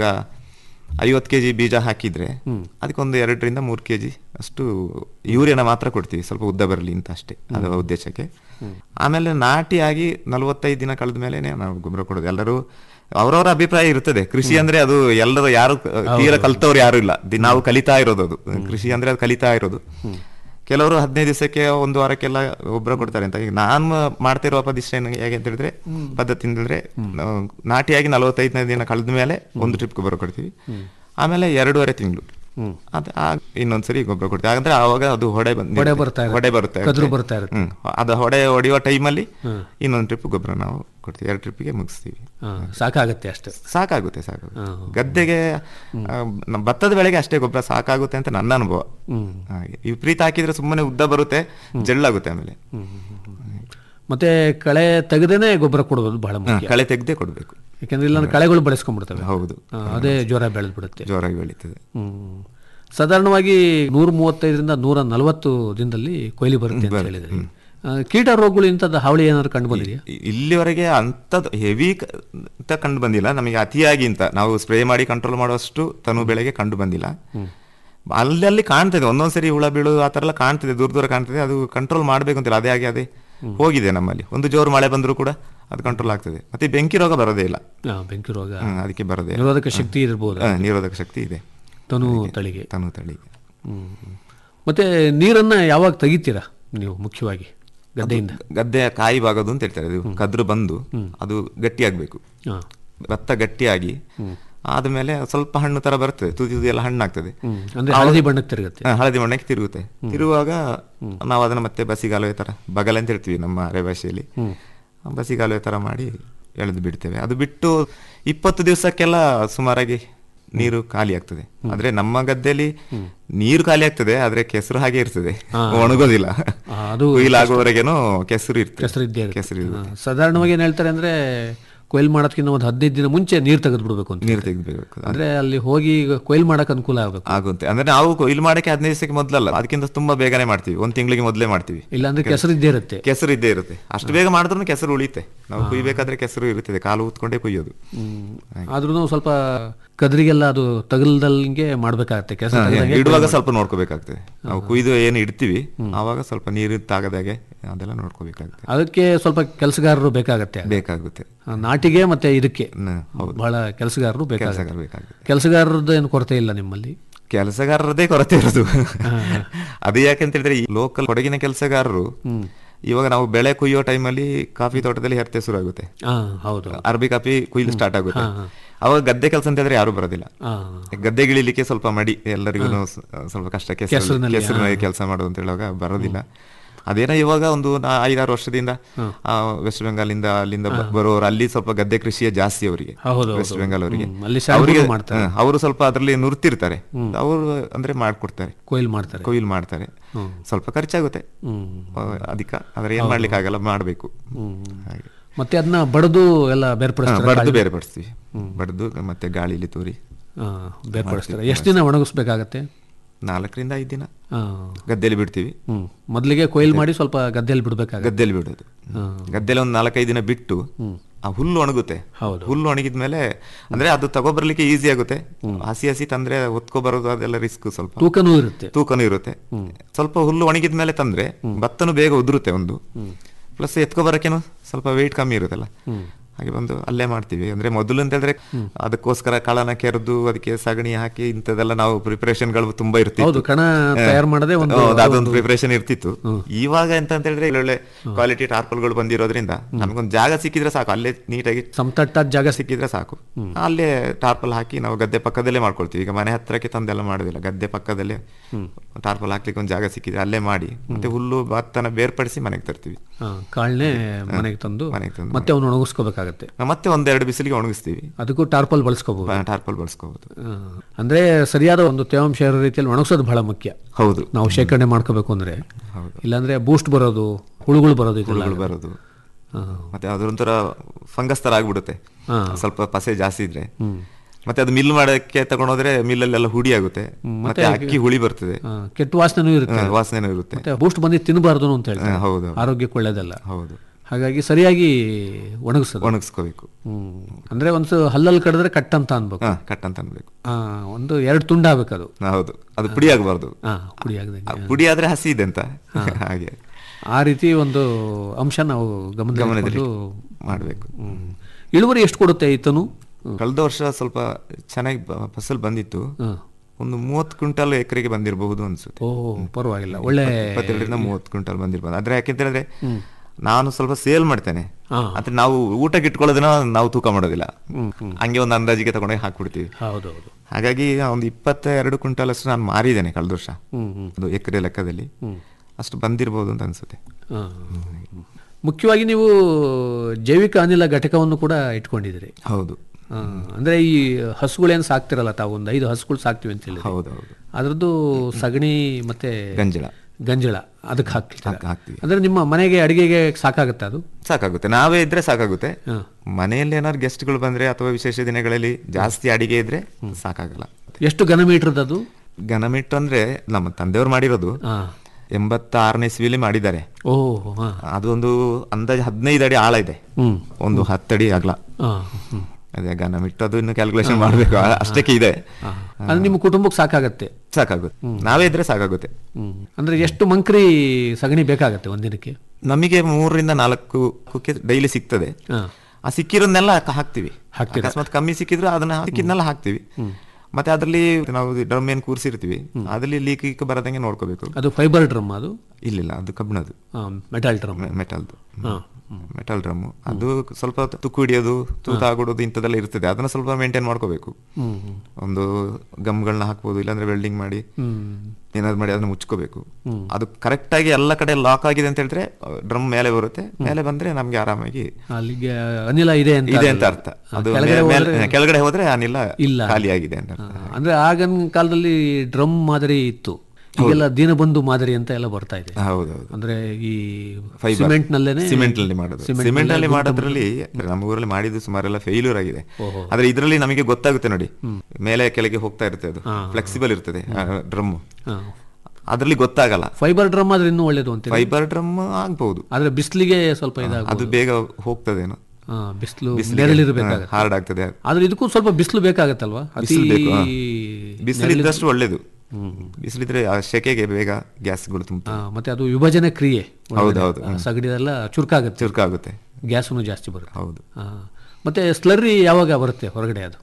ಐವತ್ತು ಕೆಜಿ ಬೀಜ ಹಾಕಿದ್ರೆ ಅದಕ್ಕೊಂದು ಎರಡರಿಂದ ಮೂರು ಕೆಜಿ ಅಷ್ಟು ಯೂರಿಯಾನ ಮಾತ್ರ ಕೊಡ್ತೀವಿ ಸ್ವಲ್ಪ ಉದ್ದ ಬರಲಿ ಅಂತ ಅಷ್ಟೇ ಅದು ಉದ್ದೇಶಕ್ಕೆ ಆಮೇಲೆ ನಾಟಿಯಾಗಿ ನಲವತ್ತೈದು ದಿನ ಕಳೆದ ಮೇಲೆ ನಾವು ಗೊಬ್ಬರ ಕೊಡೋದು ಎಲ್ಲರೂ ಅವರವರ ಅಭಿಪ್ರಾಯ ಇರ್ತದೆ ಕೃಷಿ ಅಂದ್ರೆ ಅದು ಎಲ್ಲರೂ ಯಾರು ತೀರ ಕಲ್ತವ್ರು ಯಾರು ಇಲ್ಲ ದಿ- ನಾವು ಕಲಿತಾ ಇರೋದು ಅದು ಕೃಷಿ ಅಂದ್ರೆ ಅದು ಕಲಿತಾ ಇರೋದು ಕೆಲವರು ಹದಿನೈದು ದಿವಸಕ್ಕೆ ಒಂದು ವಾರಕ್ಕೆಲ್ಲ ಗೊಬ್ಬರ ಕೊಡ್ತಾರೆ ಅಂತ ಈಗ ನಾನು ಮಾಡ್ತಿರೋ ಪದಿಷ್ಟ ಏನು ಹೇಗೆ ಅಂತ ಹೇಳಿದ್ರೆ ಪದ್ಧತಿ ಅಂತ ಹೇಳಿದ್ರೆ ನಾವು ನಾಟಿಯಾಗಿ ನಲವತ್ತೈದನೇ ದಿನ ಕಳೆದ ಮೇಲೆ ಒಂದು ಟ್ರಿಪ್ ಗೊಬ್ಬರ ಕೊಡ್ತೀವಿ ಆಮೇಲೆ ಎರಡೂವರೆ ತಿಂಗಳು ಅದ ಆಗ ಇನ್ನೊಂದ್ಸರಿ ಗೊಬ್ಬರ ಕೊಡ್ತೀವಿ ಹಾಗಂದ್ರೆ ಆವಾಗ ಅದು ಹೊಡೆ ಬಂದು ಹೊಡೆ ಬರ್ತಾ ಇರುತ್ತೆ. ಹೊಡೆ ಬರುತ್ತೆ ಕದ್ರು ಬರ್ತಾ ಇರುತ್ತೆ. ಹ್ಮ್. ಅದು ಹೊಡೆ ಹೊಡೆಯುವ ಟೈಮಲ್ಲಿ ಇನ್ನೊಂದು ಟ್ರಿಪ್ ಗೊಬ್ಬರ ನಾವು ಕೊಡ್ತೀವಿ ಎರಡು ಟ್ರಿಪ್ಗೆ ಮುಗಿಸ್ತೀವಿ ಹಾ, ಸಾಕಾಗತ್ತೆ ಅಷ್ಟೇ ಸಾಕಾಗುತ್ತೆ ಸಾಕಾಗುತ್ತೆ ಗದ್ದೆಗೆ ಆ, ನಮ್ಮ ಭತ್ತದ ಬೆಳೆಗೆ ಅಷ್ಟೇ ಗೊಬ್ಬರ ಸಾಕಾಗುತ್ತೆ ಅಂತ ನನ್ನ ಅನುಭವ ಹಾಗೆ ವಿಪರೀತ ಹಾಕಿದ್ರೆ ಸುಮ್ಮನೆ ಉದ್ದ ಬರುತ್ತೆ ಜಳ್ಳಾಗುತ್ತೆ ಆಮೇಲೆ ಮತ್ತೆ ಕಳೆ ತೆಗೆದೇನೆ ಗೊಬ್ಬರ ಕೊಡೋದು ಬಹಳ ಹಾ, ಮುಖ್ಯ ಕಳೆ ತೆಗ್ದೇ ಕೊಡ್ಬೇಕು ಯಾಕಂದ್ರೆ ಇಲ್ಲ ಕಳೆಗಳು ಬೆಳೆಸ್ಕೊಂಡ್ಬಿಡ್ತವೆ ಹೌದು ಆ, ಅದೇ ಜ್ವರ ಬೆಳೆದ್ ಬಿಡುತ್ತೆ ಜೋರಾಗಿ ಬೆಳೀತದೆ ಹ್ಮ್. ಸಾಧಾರಣವಾಗಿ ನೂರ ಮೂವತ್ತೈದರಿಂದ ನೂರ ನಲವತ್ತು ದಿನದಲ್ಲಿ ಕೊಯ್ಲಿ ಬರುತ್ತೆ ಅಂತ ಹೇಳಿದ್ರಿ ಆ, ಕೀಟ ರೋಗಗಳು ಇಂಥದ್ದು ಹಾವಳಿ ಏನಾದ್ರು ಕಂಡು ಬಂದಿದೆಯಾ ಇ- ಇಲ್ಲಿವರೆಗೆ ಅಂಥದ್ದು ಹೆವಿ ಅಂತ ಕಂಡು ಬಂದಿಲ್ಲ ನಮಗೆ ಅತಿಯಾಗಿ ಅಂತ ನಾವು ಸ್ಪ್ರೇ ಮಾಡಿ ಕಂಟ್ರೋಲ್ ಮಾಡುವಷ್ಟು ತನು ಬೆಳೆಗೆ ಕಂಡು ಬಂದಿಲ್ಲ ಅಲ್ಲಲ್ಲಿ ಕಾಣ್ತದೆ ಒಂದೊಂದ್ಸರಿ ಹುಳ ಬೀಳೋದು ಆ ಥರ ಎಲ್ಲ ಕಾಣ್ತದೆ ದೂರ ದೂರ ಕಾಣ್ತದೆ ಅದು ಕಂಟ್ರೋಲ್ ಮಾಡಬೇಕು ಅಂತಿಲ್ಲ ಅದೇ ಹಾಗೆ ಅದೇ ಹೋಗಿದೆ ನಮ್ಮಲ್ಲಿ ಒಂದು ಜೋರು ಮಳೆ ಬಂದರೂ ಕೂಡ ಅದು ಕಂಟ್ರೋಲ್ ಆಗ್ತದೆ ಮತ್ತೆ ಬೆಂಕಿ ರೋಗ ಬರೋದೇ ಇಲ್ಲ ಆ, ಬೆಂಕಿ ರೋಗ ಹ್ಮ್, ಅದಕ್ಕೆ ಬರೋದೇ ಇಲ್ಲ. ನಿರೋಧಕ ಶಕ್ತಿ ಇರ್ಬೋದು ಹಾ, ನಿರೋಧಕ ಶಕ್ತಿ ಇದೆ ತನು ತಳಿಗೆ ತನು ತಳಿಗೆ ಹ್ಮ್. ಮತ್ತೆ ನೀರನ್ನ ಯಾವಾಗ ತೆಗಿತೀರಾ ನೀವು ಮುಖ್ಯವಾಗಿ ಗದ್ದೆಯಿಂದ ಗದ್ದೆ ಕಾಯಿ ಬಾಗೋದು ಅಂತ ಹೇಳ್ತಾರೆ ಅದು ಕದ್ರು ಬಂದು ಅದು ಗಟ್ಟಿಯಾಗಬೇಕು ಹಾ. ಭತ್ತ ಗಟ್ಟಿಯಾಗಿ ಆದ್ಮೇಲೆ ಸ್ವಲ್ಪ ಹಣ್ಣು ತರ ಬರ್ತದೆ ತುದಿ ತುದಿ ಎಲ್ಲ ಹಣ್ಣಾಗ್ತದೆ ಹ್ಮ್. ಅಂದ್ರೆ ಆವಾಗ- ಹಳದಿ ಬಣ್ಣಕ್ಕೆ ತಿರುಗುತ್ತೆ. ಹಾ, ಹಳದಿ ಬಣ್ಣಕ್ಕೆ ತಿರುಗುತ್ತೆ ತಿರುವಾಗ ನಾವು ಅದನ್ನ ಮತ್ತೆ ಬಸಿಗಾಲುವೆ ತರ ಬಗಲ್ ಅಂತ ಹೇಳ್ತೀವಿ ನಮ್ಮ ಅರೆ ಭಾಷೆಯಲ್ಲಿ ಬಸಿಗಾಲುವೆ ತರ ಮಾಡಿ ಎಳೆದು ಬಿಡ್ತೇವೆ ಅದು ಬಿಟ್ಟು ಇಪ್ಪತ್ತು ದಿವಸಕ್ಕೆಲ್ಲ ಸುಮಾರಾಗಿ ನೀರು ಖಾಲಿ ಆಗ್ತದೆ ಆದ್ರೆ ನಮ್ಮ ಗದ್ದೆಯಲ್ಲಿ ನೀರು ಖಾಲಿ ಆಗ್ತದೆ ಆದ್ರೆ ಕೆಸರು ಹಾಗೆ ಇರ್ತದೆ ಒಣಗೋದಿಲ್ಲ ಆ, ಅದು ಕೊಯ್ಲಾಗುವವರೆಗೇನೋ ಕೆಸರು ಇರ್ತದೆ ಕೆಸರು ಇದ್ದೇ ಇರುತ್ತೆ. ಕೆಸರು ಇರುತ್ತೆ. ಹಾ, ಸಾಧಾರಣವಾಗಿ ಏನ್ ಹೇಳ್ತಾರೆ ಅಂದ್ರೆ ಕೊಯ್ಲು ಮಾಡೋದಕ್ಕಿಂತ ಒಂದು ಹದಿನೈದು ದಿನ ಮುಂಚೆ ನೀರು ತೆಗೆದು ಬಿಡ್ಬೇಕು ಅಂತ ನೀರು ತೆಗಿಬೇಕು ಅಂದ್ರೆ ಅಲ್ಲಿ ಹೋಗಿ ಈಗ ಕೊಯ್ಲು ಮಾಡಕ್ ಅನುಕೂಲ ಆಗಬೇಕು ಆಗುತ್ತೆ ಅಂದ್ರೆ ನಾವು ಕೊಯ್ಲು ಮಾಡಕ್ಕೆ ಹದಿನೈದು ದಿವಸಕ್ಕೆ ಮೊದಲಲ್ಲ ಅದಕ್ಕಿಂತ ತುಂಬಾ ಬೇಗನೆ ಮಾಡ್ತೀವಿ ಒಂದ್ ತಿಂಗಳಿಗೆ ಮೊದಲೇ ಮಾಡ್ತೀವಿ ಇಲ್ಲಾಂದ್ರೆ ಕೆಸರು ಇದ್ದೇ ಇರುತ್ತೆ ಕೆಸರು ಇದ್ದೇ ಇರುತ್ತೆ ಅಷ್ಟು ಬೇಗ ಮಾಡಿದ್ರು ಕೆಸರು ಉಳಿಯುತ್ತೆ ನಾವು ಕುಯ್ಬೇಕಾದ್ರೆ ಕೆಸರು ಇರುತ್ತದೆ ಕಾಲು ಊತ್ಕೊಂಡೇ ಕುಯ್ಯೋದು ಆದ್ರೂ ಸ್ವಲ್ಪ ಕದ್ರಿಗೆಲ್ಲ ಅದು ತಗಲ್ದಂಗೆ ಮಾಡ್ಬೇಕಾಗತ್ತೆ ಕೆಸರು ಹಾ, ತಗಲ್ದಂಗೆ ಇಡುವಾಗ ಕೊಯ್ಲು ಸ್ವಲ್ಪ ನೋಡ್ಕೋಬೇಕಾಗ್ತದೆ ನಾವು ಕುಯ್ದು ಏನು ಇಡ್ತೀವಿ ಆವಾಗ ಸ್ವಲ್ಪ ನೀರು ತಾಗದಾಗೆ ಅದೆಲ್ಲ ನೋಡ್ಕೋಬೇಕಾಗುತ್ತೆ ಅದಕ್ಕೆ ಸ್ವಲ್ಪ ಕೆಲಸಗಾರರು ಬೇಕಾಗತ್ತೆ ಬೇಕಾಗುತ್ತೆ ಆ, ನಾಟಿಗೆ ಮತ್ತೆ ಇದಕ್ಕೆ ಹ್ಮ್, ಹೌದು. ಬಹಳ ಕೆಲಸಗಾರರು ಬೇಕಾಗುತ್ತೆ ಕೆಲ್ಸಗಾರರು ಬೇಕಾಗುತ್ತೆ. ಕೆಲಸಗಾರರದ್ದು ಏನು ಕೊರತೆ ಇಲ್ಲ ನಿಮ್ಮಲ್ಲಿ ಕೆಲಸಗಾರರದೇ ಕೊರತೆ ಇರೋದು ಅದು ಯಾಕೆಂತ ಹೇಳಿದ್ರೆ ಈ ಲೋಕಲ್ ಕೊಡಗಿನ ಕೆಲಸಗಾರರು ಇವಾಗ ನಾವು ಬೆಳೆ ಕುಯ್ಯೋ ಟೈಮಲ್ಲಿ ಕಾಫಿ ತೋಟದಲ್ಲಿ ಹೆರ್ತೆ ಶುರು ಆಗುತ್ತೆ ಹಾ ಹೌದು ಅರಬಿ ಕಾಫಿ ಕುಯ್ಲು ಸ್ಟಾರ್ಟ್ ಆಗುತ್ತೆ ಹಾ, ಹಾ. ಅವಾಗ ಗದ್ದೆ ಕೆಲಸ ಅಂತ ಹೇಳಿದ್ರೆ ಯಾರು ಬರೋದಿಲ್ಲ ಹಾ. ಗದ್ದೆಗಿಳಿಲಿಕ್ಕೆ ಸ್ವಲ್ಪ ಮಡಿ ಎಲ್ಲರಿಗೂ ಸ್ವಲ್ಪ ಕಷ್ಟ ಕೆಸರಿನಲ್ಲಿ, ಕೆಸರಿನಲ್ಲಿ ಕೆಲಸ ಮಾಡೋದು ಅಂತ ಹೇಳುವಾಗ ಬರೋದಿಲ್ಲ ಅದೇನೋ ಇವಾಗ ಒಂದು ನಾ- ಐದಾರು ವರ್ಷದಿಂದ ಆ, ವೆಸ್ಟ್ ಬೆಂಗಾಲಿಂದ ಅಲ್ಲಿಂದ ಬ- ಬರೋರು ಅಲ್ಲಿ ಸ್ವಲ್ಪ ಗದ್ದೆ ಕೃಷಿಯೇ ಜಾಸ್ತಿ ಅವರಿಗೆ ಹೌದು, ವೆಸ್ಟ್ ಹೌದು. ಬೆಂಗಾಲ್ ಅವರಿಗೆ ಹ್ಮ್, ಅಲ್ಲಿ ಶಾಲೆ ಅವರಿಗೆ ಮಾಡ್ತಾರೆ. ಅವರು ಸ್ವಲ್ಪ ಅದರಲ್ಲಿ ನುರ್ತಿರ್ತಾರೆ ಅವರು ಅಂದ್ರೆ ಮಾಡ್ಕೊಡ್ತಾರೆ ಕೊಯ್ಲು ಮಾಡ್ತಾರೆ ಕೊಯ್ಲು ಮಾಡ್ತಾರೆ ಸ್ವಲ್ಪ ಖರ್ಚಾಗುತ್ತೆ ಆ, ಅಧಿಕ ಆದ್ರೆ ಏನ್ ಮಾಡ್ಲಿಕ್ಕೆ ಆಗಲ್ಲ ಮಾಡ್ಬೇಕು ಹಾಗೆ ಮತ್ತೆ ಅದನ್ನ ಬಡದು ಎಲ್ಲ ಹಾ, ಬೇರ್ಪಡಿಸ್ತಾರೆ ಬಡ್ದು ಗಾಳಿ- ಬೇರೆ ಪಡಿಸ್ತೀವಿ ಬಡ್ದು ಮತ್ತೆ ಗಾಳಿಲಿ ತೂರಿ ಹಾ, ಬೇರ್ಪಡಿಸ್ತಾರೆ ಎಷ್ಟು ದಿನ ಒಣಗಿಸ್ಬೇಕಾಗತ್ತೆ ನಾಲ್ಕರಿಂದ ಐದು ದಿನ ಹಾ. ಗದ್ದೆಯಲ್ಲಿ ಬಿಡ್ತೀವಿ ಹ್ಮ್ ಮೊದಲಿಗೆ ಕೊಯ್ಲು ಮಾಡಿ ಸ್ವಲ್ಪ ಗದ್ದೆಯಲ್ಲಿ ಬಿಡ್ಬೇಕಾಗತ್ತೆ ಗದ್ದೆಯಲ್ಲಿ ಬಿಡೋದು ಗದ್ದೆಯಲ್ಲಿ ಒಂದು ನಾಲ್ಕೈದು ದಿನ ಬಿಟ್ಟು ಆ ಹುಲ್ಲು ಒಣಗುತ್ತೆ ಹೌದು. ಹುಲ್ಲು ಒಣಗಿದ್ಮೇಲೆ ಅಂದ್ರೆ ಅದು ತಗೊಬರ್ಲಿಕ್ಕೆ ಈಸಿ ಆಗುತ್ತೆ ಹಸಿ ಹಸಿ ತಂದ್ರೆ ಹೊತ್ಕೊ ಬರೋದು ಅದೆಲ್ಲ ರಿಸ್ಕ್ ಸ್ವಲ್ಪ ತೂಕನೂ ಇರುತ್ತೆ ತೂಕನೂ ಇರುತ್ತೆ ಸ್ವಲ್ಪ ಹುಲ್ಲು ಒಣಗಿದ್ಮೇಲೆ ತಂದ್ರೆ ಭತ್ತನು ಬೇಗ ಉದುರುತ್ತೆ ಒಂದು ಪ್ಲಸ್ ಎತ್ಕೊ ಬರಕ್ಕೇನು ಸ್ವಲ್ಪ ವೆಯ್ಟ್ ಕಮ್ಮಿ ಇರುತ್ತಲ್ಲ ಹಾಗೆ ಬಂದು ಅಲ್ಲೇ ಮಾಡ್ತೀವಿ ಅಂದ್ರೆ ಮೊದಲು ಅಂತ ಹೇಳಿದ್ರೆ ಅದಕ್ಕೋಸ್ಕರ ಕಳನ ಕೆರೆದು ಅದಕ್ಕೆ ಸಗಣಿ ಹಾಕಿ ಇಂಥದೆಲ್ಲ ನಾವು ಪ್ರಿಪರೇಷನ್ ಗಳು ತುಂಬಾ ಇರ್ತಿತ್ತು ಹೌದು, ಕಣ ತಯಾರು ಮಾಡದೆ ಒಂದು- ಹೌದು, ಅದೊಂದು ಅದೊಂದು- ಪ್ರಿಪರೇಷನ್ ಇರ್ತಿತ್ತು ಇವಾಗ ಎಂತ ಅಂತ ಹೇಳಿದ್ರೆ ಒಳ್ಳೆ ಕ್ವಾಲಿಟಿ ಟಾರ್ಪಲ್ಗಳು ಬಂದಿರೋದ್ರಿಂದ ನಮ್ಗೊಂದು ಜಾಗ ಸಿಕ್ಕಿದ್ರೆ ಸಾಕು ಅಲ್ಲೇ ನೀಟಾಗಿ ಸಮತಟ್ಟಾದ ಜಾಗ ಸಿಕ್ಕಿದ್ರೆ ಸಾಕು ಅಲ್ಲೇ ಟಾರ್ಪಲ್ ಹಾಕಿ ನಾವು ಗದ್ದೆ ಪಕ್ಕದಲ್ಲೇ ಮಾಡ್ಕೊಳ್ತೀವಿ ಈಗ ಮನೆ ಹತ್ರಕ್ಕೆ ತಂದೆಲ್ಲ ಮಾಡೋದಿಲ್ಲ ಗದ್ದೆ ಪಕ್ಕದಲ್ಲೇ ಟಾರ್ಪಲ್ ಹಾಕ್ಲಿಕ್ಕೆ ಒಂದು ಜಾಗ ಸಿಕ್ಕಿದ್ರೆ ಅಲ್ಲೇ ಮಾಡಿ ಮತ್ತೆ ಹುಲ್ಲು ಭತ್ತನ ಬೇರ್ಪಡಿಸಿ ಮನೆಗೆ ತರ್ತೀವಿ ಹಾ, ಕಾಳ್ನೆ ಮನೆಗೆ ತಂದು ಮನೆಗೆ ತಂದು ಮತ್ತೆ ಅವನು ಒಣಗಿಸ್ಕೋಬೇಕಾಗತ್ತೆ ನಾವು ಮತ್ತೆ ಒಂದೆರಡು ಬಿಸಿಲಿಗೆ ಒಣಗಿಸ್ತೀವಿ ಅದಕ್ಕೂ ಟಾರ್ಪಲ್ ಬಳಸ್ಕೋಬಹುದು ಟಾರ್ಪಲ್ ಬಳಸ್ಕೋಬಹುದು ಅಂದ್ರೆ ಸರಿಯಾದ ಒಂದು ತೇವಾಂಶ ಇರೋ ರೀತಿಯಲ್ಲಿ ಒಣಗಿಸೋದು ಬಹಳ ಮುಖ್ಯ ಹೌದು ನಾವು ಶೇಖರಣೆ ಮಾಡ್ಕೋಬೇಕು ಅಂದ್ರೆ ಇಲ್ಲಾಂದ್ರೆ ಬೂಸ್ಟ್ ಬರೋದು ಹುಳುಗಳು ಬರೋದು ಇದೆಲ್ಲ ಹುಳುಗಳು ಬರೋದು ಮತ್ತೆ ಅದೊಂಥರ ಫಂಗಸ್ ತರ ಆಗ್ಬಿಡುತ್ತೆ ಹಾ. ಸ್ವಲ್ಪ ಪಸೆ ಜಾಸ್ತಿ ಇದ್ರೆ ಮತ್ತೆ ಅದು ಮಿಲ್ ಮಾಡಕ್ಕೆ ತಗೊಂಡೋದ್ರೆ ಮಿಲ್ಲಲ್ಲೆಲ್ಲ ಹುಡಿ ಆಗುತ್ತೆ ಮತ್ತೆ ಅಕ್ಕಿ ಹುಳಿ ಬರ್ತದೆ ಆ, ಕೆಟ್ಟ ವಾಸನೆನೂ ಇರುತ್ತೆ ಹಾ, ವಾಸನೆನೂ ಇರುತ್ತೆ ಮತ್ತೆ ಬೂಸ್ಟ್ ಬಂದು ತಿನ್ನಬಾರ್ದು ಅಂತ ಹೇಳ್ತಾರೆ ಹಾ, ಹೌದು. ಆರೋಗ್ಯಕ್ಕೆ ಒಳ್ಳೇದಲ್ಲ ಹೌದು ಹಾಗಾಗಿ ಸರಿಯಾಗಿ ಒಣಗಿಸೋದು ಒಣಗಿಸ್ಕೋಬೇಕು ಹ್ಮ್ ಅಂದ್ರೆ ಒಂದು ಹಲ್ಲಲ್ಲಿ ಕಡಿದ್ರೆ ಕಟ್ ಅಂತ ಅನ್ಬೇಕು ಹಾ ಕಟ್ ಅಂತ ಅನ್ಬೇಕು ಆ, ಒಂದು ಎರಡು ತುಂಡ ಆಗ್ಬೇಕು ಅದು ಹೌದು ಅದು ಪುಡಿ ಆಗಬಾರ್ದು ಹಾ ಪುಡಿ ಆಗದಂಗೆ ಪುಡಿ ಆದ್ರೆ ಹಸಿ ಇದೆ ಅಂತ ಹಾಗೆ ಆ ರೀತಿ ಒಂದು ಅಂಶ ನಾವು ಗಮನದಲ್ಲಿ ಗಮನದಲ್ಲಿ ಇಟ್ಕೊಂಡು- ಮಾಡ್ಬೇಕು ಹ್ಮ್. ಇಳುವರಿ ಎಷ್ಟು ಕೊಡುತ್ತೆ ಈತನು ಕಳೆದ ವರ್ಷ ಸ್ವಲ್ಪ ಚೆನ್ನಾಗಿ ಬ- ಫಸಲ್ ಬಂದಿತ್ತು ಹ್ಮ್. ಒಂದು ಮೂವತ್ತು ಕ್ವಿಂಟಲ್ ಎಕರೆಗೆ ಬಂದಿರಬಹುದು ಅನ್ಸುತ್ತೆ ಓ ಪರವಾಗಿಲ್ಲ ಒಳ್ಳೆ ಇಪ್ಪತ್ತೆರಡರಿಂದ ಮೂವತ್ತು ಕ್ವಿಂಟಲ್ ಬಂದಿರ್ಬೋದು ಆದ್ರೆ ಯಾಕೆಂತ ಹೇಳಿದ್ರೆ ನಾನು ಸ್ವಲ್ಪ ಸೇಲ್ ಮಾಡ್ತೇನೆ ಹಾ. ಆದ್ರೆ ನಾವು ಊಟಕ್ಕೆ ಇಟ್ಕೊಳ್ಳೋದನ್ನ ನಾವು ತೂಕ ಮಾಡೋದಿಲ್ಲ ಹಂಗೆ ಒಂದು ಅಂದಾಜಿಗೆ ತಗೊಂಡೋಗಿ ಹಾಕ್ಬಿಡ್ತೀವಿ ಹೌದೌದು ಹಾಗಾಗಿ ಒಂದು ಇಪ್ಪತ್ತ ಎರಡು ಕ್ವಿಂಟಲ್ ಅಷ್ಟು ನಾನು ಮಾರಿದ್ದೇನೆ ಕಳೆದ ವರ್ಷ ಹ್ಮ್, ಹ್ಮ್. ಅದು ಎಕರೆ ಲೆಕ್ಕದಲ್ಲಿ ಅಷ್ಟು ಬಂದಿರ್ಬೋದು ಅಂತ ಅನ್ಸುತ್ತೆ ಆ. ಮುಖ್ಯವಾಗಿ ನೀವು ಜೈವಿಕ ಅನಿಲ ಘಟಕವನ್ನು ಕೂಡ ಇಟ್ಕೊಂಡಿದ್ದೀರಿ ಹೌದು ಆ, ಅಂದ್ರೆ ಈ ಹಸುಗಳೇನು ಸಾಕ್ತಿರಲ್ಲ ತಾವು ಒಂದು ಐದು ಹಸುಗಳು ಸಾಕ್ತಿವಿ ಅಂತ ಹೇಳಿ ಹೌದು ಹೌದು ಅದ್ರದ್ದು ಸಗಣಿ ಮತ್ತೆ ಗಂಜಲ ಗಂಜಳ ಅದಕ್ಕೆ ಹಾಕ್ತೀರಾ ಹಾಕ್- ಹಾಕ್ತೀವಿ. ಅಂದ್ರೆ ನಿಮ್ಮ ಮನೆಗೆ ಅಡಿಗೆಗೆ ಸಾಕಾಗುತ್ತೆ ಅದು ಸಾಕಾಗುತ್ತೆ ನಾವೇ ಇದ್ರೆ ಸಾಕಾಗುತ್ತೆ ಹಾ. ಮನೆಯಲ್ಲಿ ಏನಾದ್ರು ಗೆಸ್ಟ್ಗಳು ಬಂದ್ರೆ ಅಥವಾ ವಿಶೇಷ ದಿನಗಳಲ್ಲಿ ಜಾಸ್ತಿ ಅಡಿಗೆ ಇದ್ರೆ ಸಾಕಾಗಲ್ಲ ಎಷ್ಟು ಘನ ಮೀಟರ್ದು ಅದು ಘನಮಿಟ್ಟು ಅಂದ್ರೆ ನಮ್ಮ ತಂದೆಯವರು ಮಾಡಿರೋದು ಹಾ. ಎಂಬತ್ತಾರನೇ ಇಸ್ವಿಲಿ ಮಾಡಿದ್ದಾರೆ ಓ ಹಾ ಅದೊಂದು ಅಂದಾಜು ಹದಿನೈದು ಅಡಿ ಆಳ ಇದೆ ಹ್ಮ್ ಒಂದು ಹತ್ತಡಿ ಅಗಲ ಹಾ, ಹ್ಮ್. ಅದೇ ಘನಮಿಟ್ಟು ಅದು ಇನ್ನು ಕ್ಯಾಲ್ಕುಲೇಷನ್ ಮಾಡಬೇಕು ಅಷ್ಟಕ್ಕೆ ಇದೆ ಹಾ. ಅದು ನಿಮ್ಮ ಕುಟುಂಬಕ್ಕೆ ಸಾಕಾಗತ್ತೆ ಸಾಕಾಗುತ್ತೆ ನಾವೇ ಇದ್ರೆ ಸಾಕಾಗುತ್ತೆ ಹ್ಮ್ ಅಂದ್ರೆ ಎಷ್ಟು ಮಂಕ್ರಿ ಸಗಣಿ ಬೇಕಾಗತ್ತೆ ಒಂದಿನಕ್ಕೆ ನಮಗೆ ಮೂರರಿಂದ ನಾಲ್ಕು ಡೈಲಿ ಸಿಗ್ತದೆ ಹಾ. ಆ ಸಿಕ್ಕಿರೋದನ್ನೆಲ್ಲ ಹಾಕ್ತಿವಿ ಹಾಕ್ತೀರಾ? ಅಕಸ್ಮಾತ್ ಕಮ್ಮಿ ಸಿಕ್ಕಿದ್ರು ಅದನ್ನ ಸಿಕ್ಕಿದ್ನೆಲ್ಲ ಹಾಕ್ತಿವಿ ಮತ್ತೆ ಅದ್ರಲ್ಲಿ ನಾವು ಡ್ರಮ್ ಏನ್ ಕೂರಿಸಿರ್ತೀವಿ ಅದ್ರಲ್ಲಿ ಲೀಕ್ ಗೀಕ್ ಬರದಂಗೆ ನೋಡ್ಕೋಬೇಕು ಅದು ಫೈಬರ್ ಡ್ರಮ್ ಅದು ಇಲ್ಲಿಲ್ಲ ಅದು ಕಬ್ಬಿಣದು ಮೆಟಲ್ ಡ್ರಮ್ ಮೆಟಲ್ದು ಹಾ. ಮೆಟಲ್ ಡ್ರಮ್ ಅದು ಸ್ವಲ್ಪ ತುಕ್ಕು ಹಿಡಿಯೋದು ತೂತ ಆಗೋದು ಇಂಥದ್ದೆಲ್ಲ ಇರ್ತದೆ ಅದನ್ನ ಸ್ವಲ್ಪ ಮೇಂಟೈನ್ ಮಾಡ್ಕೋಬೇಕು ಹ್ಮ್ ಹ್ಮ್. ಒಂದು ಗಮ್ಗಳನ್ನ ಹಾಕ್ಬೋದು ಇಲ್ಲಾಂದ್ರೆ ವೆಲ್ಡಿಂಗ್ ಮಾಡಿ ಹ್ಮ್ ಏನಾದ್ರು ಮಾಡಿ ಅದನ್ನ ಮುಚ್ಕೋಬೇಕು ಅದು ಕರೆಕ್ಟ್ ಆಗಿ ಎಲ್ಲ ಕಡೆ ಲಾಕ್ ಆಗಿದೆ ಅಂತ ಹೇಳಿದ್ರೆ ಡ್ರಮ್ ಮೇಲೆ ಬರುತ್ತೆ ಮೇಲೆ ಬಂದ್ರೆ ನಮ್ಗೆ ಆರಾಮಾಗಿ ಅಲ್ಲಿಗೆ ಅನಿಲ ಇದೆ ಅಂತ ಇದೆ ಅಂತ ಅಲ್ಲ. ಅರ್ಥ ಹಾ, ಅದು ಕೆಳಗಡೆ ಮೇಲೆ- ಹೋದ್ರೆ- ಮೇಲೆ- ಕೆಳಗಡೆ ಹೋದ್ರೆ ಅನಿಲ ಇಲ್ಲ ಖಾಲಿಯಾಗಿದೆ ಅಂತ ಅರ್ಥ. ಹಾ, ಅಂದ್ರೆ ಆಗಿನ ಕಾಲದಲ್ಲಿ ಡ್ರಮ್ ಮಾದರಿ ಇತ್ತು ಈಗೆಲ್ಲ ದೀನಬಂಧು ಮಾದರಿ ಅಂತ ಎಲ್ಲ ಬರ್ತಾ ಇದೆ ಹೌದೌದು ಅಂದ್ರೆ ಈ Fiber. ಸಿಮೆಂಟ್ ನಲ್ಲೇನೆ ಸಿಮೆಂಟ್ ನಲ್ಲಿ ಮಾಡೋದು ಸಿಮೆಂಟ್ ಸಿಮೆಂಟ್ ಅಲ್ಲಿ ನಲ್ಲೇ ಮಾಡೋದ್ರಲ್ಲಿ ನಮ್ಮ ಊರಲ್ಲಿ ಮಾಡಿದ್ದು ಸುಮಾರೆಲ್ಲ ಫೇಲ್ಯೂರ್ ಆಗಿದೆ ಆದ್ರೆ ಇದರಲ್ಲಿ ನಮಗೆ ಗೊತ್ತಾಗುತ್ತೆ ನೋಡಿ ಮೇಲೆ ಕೆಳಗೆ ಹೋಗ್ತಾ ಇರುತ್ತೆ ಅದು ಫ್ಲೆಕ್ಸಿಬಲ್ ಇರ್ತದೆ ಡ್ರಮ್ ಹಾ. ಅದ್ರಲ್ಲಿ ಗೊತ್ತಾಗಲ್ಲ ಫೈಬರ್ ಡ್ರಮ್ ಆದ್ರೆ ಇನ್ನೂ ಒಳ್ಳೇದು ಅಂತ ಫೈಬರ್ ಡ್ರಮ್ ಆಗ್ಬಹುದು ಆದ್ರೆ ಬಿಸಿಲಿಗೆ ಸ್ವಲ್ಪ ಇದಾಗ ಅದು ಬೇಗ ಹೋಗ್ತದೇನೋ ಬಿಸಿಲು ಬಿಸ್ಲಿಗೆ, ನೆರಳಿರ್ಬೇಕಾಗತ್ತೆ ಹಾ, hard ಆಗ್ತದೆ ಆದ್ರೆ ಇದಕ್ಕೂ ಸ್ವಲ್ಪ ಬಿಸಿಲು ಬೇಕಾಗತ್ತಲ್ವಾ ಅತಿ ಬಿಸಿಲು ಬೇಕು ಹಾ. ಬಿಸಿಲು ನೆರಳಿದ್ರೆ- ಇದ್ದಷ್ಟು ಒಳ್ಳೇದು ಬಿಸಿಲಿದ್ರೆ ಆ ಶೆಕೆಗೆ ಬೇಗ ಗ್ಯಾಸ್ಗಳು ತುಂಬ ಹಾ, ಮತ್ತೆ ಅದು ವಿಭಜನೆ ಕ್ರಿಯೆ ಹೌದು, ಹೌದು. ಆ, ಸಗಡಿದೆಲ್ಲ ಚುರುಕಾಗುತ್ತೆ ಚುರುಕಾಗುತ್ತೆ ಗ್ಯಾಸನು ಜಾಸ್ತಿ ಬರುತ್ತೆ ಹೌದು ಹಾ. ಮತ್ತೆ ಸ್ಲರ್ರಿ ಯಾವಾಗ ಬರುತ್ತೆ ಹೊರಗಡೆ ಅದು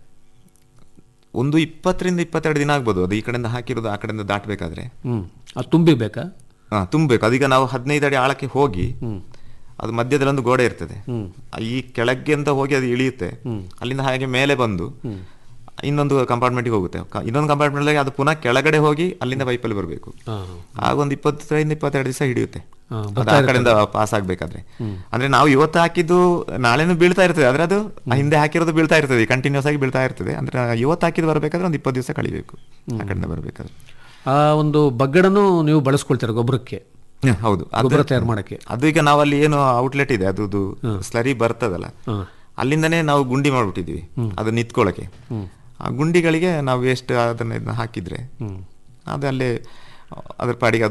ಒಂದು ಇಪ್ಪತ್ತರಿಂದ ಇಪ್ಪತ್ತೆರಡು ದಿನ ಆಗ್ಬೋದು ಅದು ಈ ಕಡೆಯಿಂದ ಹಾಕಿರೋದು ಆ ಕಡೆಯಿಂದ ದಾಟಬೇಕಾದ್ರೆ ಹ್ಮ್ ಅದು ತುಂಬಿಬೇಕಾ ಹಾ ತುಂಬಬೇಕು ಅದೀಗ ನಾವು ಹದಿನೈದು ಅಡಿ ಆಳಕ್ಕೆ ಹೋಗಿ ಅದು ಮಧ್ಯದಲ್ಲಿ ಒಂದು ಗೋಡೆ ಇರ್ತದೆ ಈ ಕೆಳಗೆ ಅಂತ ಹೋಗಿ ಅದು ಇಳಿಯುತ್ತೆ ಅಲ್ಲಿಂದ ಹಾಗೆ ಮೇಲೆ ಬಂದು ಇನ್ನೊಂದು ಕಂಪಾರ್ಟ್ಮೆಂಟ್ಗೆ ಹೋಗುತ್ತೆ ಕ- ಇನ್ನೊಂದು ಕಂಪಾರ್ಟ್ಮೆಂಟ್ ಅದು ಪುನಃ ಕೆಳಗಡೆ ಹೋಗಿ ಅಲ್ಲಿಂದ ಪೈಪಲ್ಲಿ ಬರಬೇಕು ಹಾ. ಆಗ ಒಂದು ಇಪ್ಪತ್ತರಿಂದ ಇಪ್ಪತ್ತೆರಡು ದಿವಸ ಹಿಡಿಯುತ್ತೆ ಹಾ, ಅದು ಬರ್ತಾ ಆ ಕಡೆಯಿಂದ ಪಾಸ್ ಆಗ್ಬೇಕಾದ್ರೆ ಅಂದ್ರೆ ನಾವು ಇವತ್ತು ಹಾಕಿದ್ದು ನಾಳೆನೂ ಬೀಳ್ತಾ ಇರ್ತದೆ ಆದ್ರೆ ಅದು ಹಿಂದೆ ಹಾಕಿರೋದು ಬೀಳ್ತಾ ಇರ್ತದೆ ಕಂಟಿನ್ಯೂಸ್ ಆಗಿ ಬೀಳ್ತಾ ಇರ್ತದೆ ಅಂದ್ರೆ ಇವತ್ತು ಹಾಕಿದ್ದು ಬರಬೇಕಾದ್ರೆ ಒಂದು ಇಪ್ಪತ್ತು ದಿವಸ ಕಳಿಬೇಕು ಆ ಕಡೆಯಿಂದ ಬರಬೇಕಾದ್ರೆ ಆ ಒಂದು ಬಗ್ಗಡನು ನೀವು ಬಳಸ್ಕೊಳ್ತೀರ ಗೊಬ್ಬರಕ್ಕೆ ಹೌದು ಅದು- ಗೊಬ್ಬರ ತಯಾರು ಮಾಡಕ್ಕೆ ಅದು ಈಗ ನಾವಲ್ಲಿ ಏನು ಔಟ್ಲೆಟ್ ಇದೆ ಅದು ಸ್ಲರಿ ಬರ್ತದಲ್ಲ ಹಾ. ಅಲ್ಲಿಂದನೇ ನಾವು ಗುಂಡಿ ಮಾಡ್ಬಿಟ್ಟಿದೀವಿ ಅದು ನಿಂತ್ಕೊಳ್ಳಕ್ಕೆ ಆ ಗುಂಡಿಗಳಿಗೆ ನಾವು ಎಷ್ಟು ಅದನ್ನ ಇದನ್ನ ಹಾಕಿದ್ರೆ ಅದು ಅಲ್ಲೇ ಅದ್ರ ಪಾಡಿಗೆ ಅದು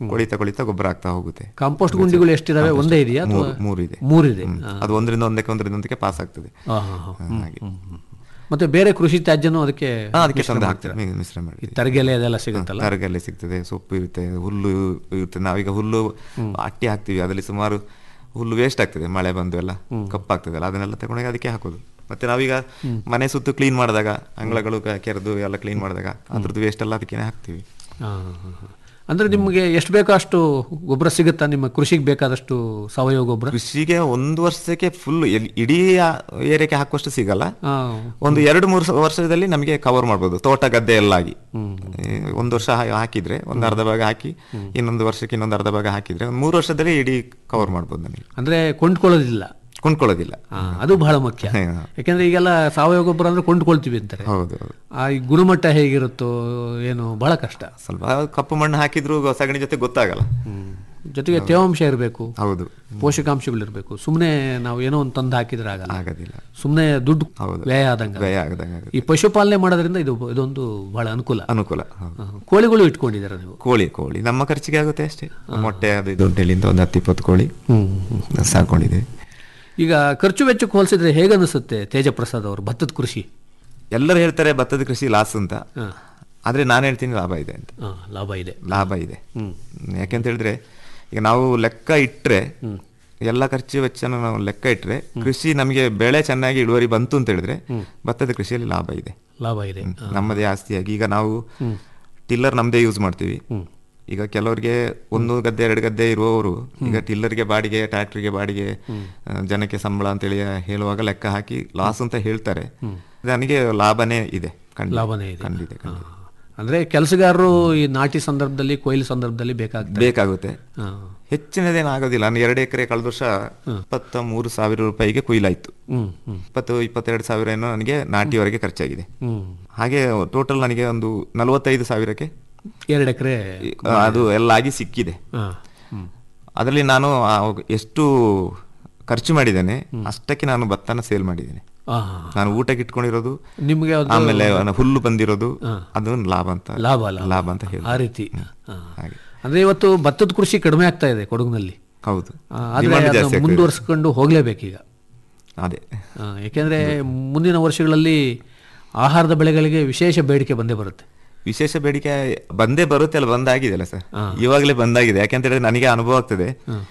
ಕೊಳಿತಾ ಕೊಳಿತಾ ಗೊಬ್ಬರ ಆಗ್ತಾ ಹೋಗುತ್ತೆ ಕಾಂಪೋಸ್ಟ್ ಗುಂಡಿಗಳು ಎಷ್ಟಿದಾವೆ? ಕಾಂಪೋಸ್ಟ್ ಒಂದೇ ಇದೆಯಾ ಅಥವಾ- ಮೂರು- ಮೂರಿದೆ ಮೂರಿದೆ. ಹ್ಮ್. ಹಾ. ಅದು ಒಂದರಿಂದ ಒಂದಕ್ಕೆ ಒಂದರಿಂದ ಒಂದಕ್ಕೆ ಪಾಸ್ ಆಗ್ತದೆ ಆ, ಹಾ, ಹಾ. ಹಾ, ಹಾಗೆ ಮತ್ತೆ ಬೇರೆ ಕೃಷಿ ತ್ಯಾಜ್ಯನೂ ಅದಕ್ಕೆ ಹಾ, ಅದಕ್ಕೆ ಮಿಶ್ರ ತಂದು ಮಾಡ್ತೀರಾ? ಹಾಕ್ತೇವೆ ಮಿಶ್ರ ಮಾಡಿ ಈ ತರಗೆಲೆ ಅದೆಲ್ಲ ಸಿಗುತ್ತಲ್ಲ ತರಗೆಲೆ ಸಿಗ್ತದೆ ಸೊಪ್ಪು ಇರುತ್ತೆ ಹುಲ್ಲು ಇರುತ್ತೆ ನಾವೀಗ ಹುಲ್ಲು ಅಟ್ಟಿ ಹಾಕ್ತಿವಿ ಅದರಲ್ಲಿ ಸುಮಾರು ಹುಲ್ಲು ವೇಸ್ಟ್ ಆಗ್ತದೆ ಮಳೆ ಬಂದು ಎಲ್ಲ ಕಪ್ಪಾಗ್ತದಲ್ಲ ಅದನ್ನೆಲ್ಲ ತಗೊಂಡೋಗಿ ಅದಕ್ಕೆ ಹಾಕೋದು ಮತ್ತೆ ನಾವೀಗ ಮನೆ ಸುತ್ತು ಕ್ಲೀನ್ ಮಾಡಿದಾಗ ಅಂಗಳಗಳು ಕ- ಕೆರೆದು ಎಲ್ಲ ಕ್ಲೀನ್ ಮಾಡಿದಾಗ ಅದ್ರದ್ದು ವೇಸ್ಟ್ ಎಲ್ಲ ಅದಕ್ಕೆ ಹಾಕ್ತಿವಿ ಆ, ಹಾ, ಹಾ. ಅಂದ್ರೆ ನಿಮಗೆ ಎಷ್ಟು ಬೇಕೋ ಅಷ್ಟು ಗೊಬ್ಬರ ಸಿಗುತ್ತಾ ನಿಮ್ಮ ಕೃಷಿಗೆ ಬೇಕಾದಷ್ಟು ಸಾವಯವ ಗೊಬ್ಬರ ಕೃಷಿಗೆ ಒಂದು ವರ್ಷಕ್ಕೆ ಫುಲ್ ಇಡೀ ಏರಿಯಾಕ್ಕೆ ಹಾಕುವಷ್ಟು ಸಿಗಲ್ಲ ಆ, ಒಂದು ಎರಡು ಮೂರು ಸ- ವರ್ಷದಲ್ಲಿ ನಮಗೆ ಕವರ್ ಮಾಡ್ಬೋದು ತೋಟ ಗದ್ದೆ ಎಲ್ಲ ಆಗಿ ಏ, ಒಂದು ವರ್ಷ ಹಾ- ಹಾಕಿದ್ರೆ ಒಂದು ಅರ್ಧ ಭಾಗ ಹಾಕಿ ಇನ್ನೊಂದು ವರ್ಷಕ್ಕೆ ಇನ್ನೊಂದು ಅರ್ಧ ಭಾಗ ಹಾಕಿದ್ರೆ ಒಂದು ಮೂರು ವರ್ಷದಲ್ಲಿ ಇಡೀ ಕವರ್ ಮಾಡ್ಬೋದು ನನಗೆ ಅಂದ್ರೆ ಕೊಂಡ್ಕೊಳ್ಳೋದಿಲ್ಲ ಕೊಂಡ್ಕೊಳ್ಳೋದಿಲ್ಲ ಆ, ಅದು ಬಹಳ ಮುಖ್ಯ ಹಾ. ಯಾಕಂದ್ರೆ ಈಗೆಲ್ಲ ಸಾವಯವ ಗೊಬ್ಬರ ಅಂದ್ರೆ ಕೊಂಡ್ಕೊಳ್ತೀವಿ ಅಂತಾರೆ ಹೌದು ಹೌದು ಆ ಈ ಗುಣಮಟ್ಟ ಹೇಗಿರುತ್ತೋ ಏನು ಬಹಳ ಕಷ್ಟ ಸ್ವಲ್ಪ ಕಪ್ಪು ಮಣ್ಣು ಹಾಕಿದ್ರು ಗೊ- ಸಗಣಿ ಜೊತೆ ಗೊತ್ತಾಗಲ್ಲ ಜೊತೆಗೆ ತೇವಾಂಶ ಇರಬೇಕು ಹೌದು ಪೋಷಕಾಂಶಗಳಿರ್ಬೇಕು ಸುಮ್ಮನೆ ನಾವು ಏನೋ ಒಂದು ತಂದು ಹಾಕಿದ್ರೆ ಆಗಲ್ಲ ಆಗೋದಿಲ್ಲ ಸುಮ್ಮನೆ ದುಡ್ಡು ಹೌದು. ವ್ಯಯ ಆದಂಗ ವ್ಯಯ ಆಗದಂಗೆ ಆಗುತ್ತೆ. ಈ ಪಶುಪಾಲನೆ ಮಾಡೋದ್ರಿಂದ ಇದು ಇದೊಂದು ಬಹಳ ಅನುಕೂಲ ಅನುಕೂಲ ಹೌದು. ಆ, ಕೋಳಿಗಳು ಇಟ್ಕೊಂಡಿದ್ದೀರಾ ನೀವು ಕೋಳಿ ಕೋಳಿ ನಮ್ಮ ಖರ್ಚಿಗೆ ಆಗುತ್ತೆ ಅಷ್ಟೇ ಮೊಟ್ಟೆ ಅದು ಇದು ಅಂತೇಳಿಂದ ಒಂದು ಹತ್ತು ಇಪ್ಪತ್ತು ಕೋಳಿ ಸಾಕೊಂಡಿದೆ ಈಗ ಖರ್ಚು ವೆಚ್ಚಕ್ಕೆ ಹೋಲಿಸಿದ್ರೆ ಹೇಗೆ ಅನಿಸುತ್ತೆ ತೇಜಪ್ರಸಾದ್ ಅವರು ಭತ್ತದ ಕೃಷಿ ಎಲ್ಲರೂ ಹೇಳ್ತಾರೆ ಭತ್ತದ ಕೃಷಿ ಲಾಸ್ ಅಂತ ಹಾ. ಆದ್ರೆ ನಾನು ಹೇಳ್ತೀನಿ ಲಾಭ ಇದೆ ಅಂತ ಆ, ಲಾಭ ಇದೆ ಲಾಭ ಇದೆ ಯಾಕೆಂತ ಹೇಳಿದ್ರೆ ಈಗ ನಾವು ಲೆಕ್ಕ ಇಟ್ರೆ ಎಲ್ಲ ಖರ್ಚು ವೆಚ್ಚನ ನಾವು ಲೆಕ್ಕ ಇಟ್ರೆ ಕೃಷಿ ನಮಗೆ ಬೆಳೆ ಚೆನ್ನಾಗಿ ಇಳುವರಿ ಬಂತು ಅಂತ ಹೇಳಿದ್ರೆ ಭತ್ತದ ಕೃಷಿಯಲ್ಲಿ ಲಾಭ ಇದೆ ಲಾಭ ಇದೆ ಆ, ನಮ್ಮದೇ ಆಸ್ತಿಯಾಗಿ ಈಗ ನಾವು ಟಿಲ್ಲರ್ ನಮ್ಮದೇ ಯೂಸ್ ಮಾಡ್ತೀವಿ ಈಗ ಕೆಲವರಿಗೆ ಒಂದು ಗದ್ದೆ ಎರಡು ಗದ್ದೆ ಇರುವವರು ಈಗ ಟಿಲ್ಲರ್ಗೆ ಬಾಡಿಗೆ ಟ್ರ್ಯಾಕ್ಟರ್ಗೆ ಬಾಡಿಗೆ ಆ, ಜನಕ್ಕೆ ಸಂಬಳ ಅಂತೇಳಿ ಹೇಳುವಾಗ ಲೆಕ್ಕ ಹಾಕಿ ಲಾಸ್ ಅಂತ ಹೇಳ್ತಾರೆ ನನಗೆ ಲಾಭನೇ ಇದೆ ಖಂಡಿತ. ಲಾಭನೇ ಇದೆ ಖಂಡಿತ ಆ, ಖಂಡಿತ ಅಂದ್ರೆ ಕೆಲಸಗಾರರು ಈ ನಾಟಿ ಸಂದರ್ಭದಲ್ಲಿ ಕೊಯ್ಲು ಸಂದರ್ಭದಲ್ಲಿ ಬೇಕಾಗ್ತದೆ ಬೇಕಾಗುತ್ತೆ ಆ, ಹೆಚ್ಚಿನದೇನು ಆಗೋದಿಲ್ಲ ನಾನು ಎರಡು ಎಕರೆ ಕಳೆದ ವರ್ಷ ಇಪ್ಪತ್ತ ಮೂರು ಸಾವಿರ ರೂಪಾಯಿಗೆ ಕೊಯ್ಲಾಯ್ತು ಹ್ಮ್ ಹ್ಮ್ ಇಪ್ಪತ್ತು ಇಪ್ಪತ್ತೆರಡು ಸಾವಿರ ಏನೋ ನನಗೆ ನಾಟಿವರೆಗೆ ಖರ್ಚಾಗಿದೆ ಹ್ಮ್ ಹಾಗೆ ಟೋಟಲ್ ನನಗೆ ಒಂದು ನಲವತ್ತೈದು ಸಾವಿರಕ್ಕೆ ಎರಡು ಎಕರೆ ಆ, ಅದು ಎಲ್ಲ ಆಗಿ ಸಿಕ್ಕಿದೆ ಹಾ ಹ್ಮ್ ಅದರಲ್ಲಿ ನಾನು ಆ ಎಷ್ಟು ಖರ್ಚು ಮಾಡಿದ್ದೇನೆ ಅಷ್ಟಕ್ಕೆ ನಾನು ಭತ್ತನ ಸೇಲ್ ಮಾಡಿದ್ದೇನೆ ಆ, ನಾನು ಊಟಕ್ಕೆ ಇಟ್ಕೊಂಡಿರೋದು ನಿಮ್ಗೆ ಅದು ಆಮೇಲೆ ಅವನ ಹುಲ್ಲು ಬಂದಿರೋದು ಅದು ಲಾಭ ಅಂತ ಲಾಭ ಲಾಭ ಲಾಭ ಅಂತ ಹೇಳಿ ಆ ರೀತಿ ಆ. ಹಾಗೆ ಅಂದ್ರೆ ಇವತ್ತು ಭತ್ತದ ಕೃಷಿ ಕಡಿಮೆ ಆಗ್ತಾ ಇದೆ ಕೊಡಗಿನಲ್ಲಿ ಹೌದು ಆ, ಆದ್ರೆ Demand ಅದನ್ನ ಜಾಸ್ತಿ ಆಗ್ತದೆ. ಮುಂದುವರ್ಸ್ಕೊಂಡು ಹೋಗ್ಲೇಬೇಕೀಗ ಅದೇ ಆ, ಯಾಕೆಂದ್ರೆ ಮುಂದಿನ ವರ್ಷಗಳಲ್ಲಿ ಆಹಾರದ ಬೆಳೆಗಳಿಗೆ ವಿಶೇಷ ಬೇಡಿಕೆ ಬಂದೇ ಬರುತ್ತೆ ವಿಶೇಷ ಬೇಡಿಕೆ ಬಂದೇ ಬರುತ್ತೆ ಅಲ್ಲ ಬಂದಾಗಿದೆ ಅಲ್ಲ ಸರ್ ಇವಾಗಲೇ ಬಂದಾಗಿದೆ ಯಾಕೆಂತ ಹೇಳಿದ್ರೆ ನನಗೆ ಅನುಭವ ಆಗ್ತದೆ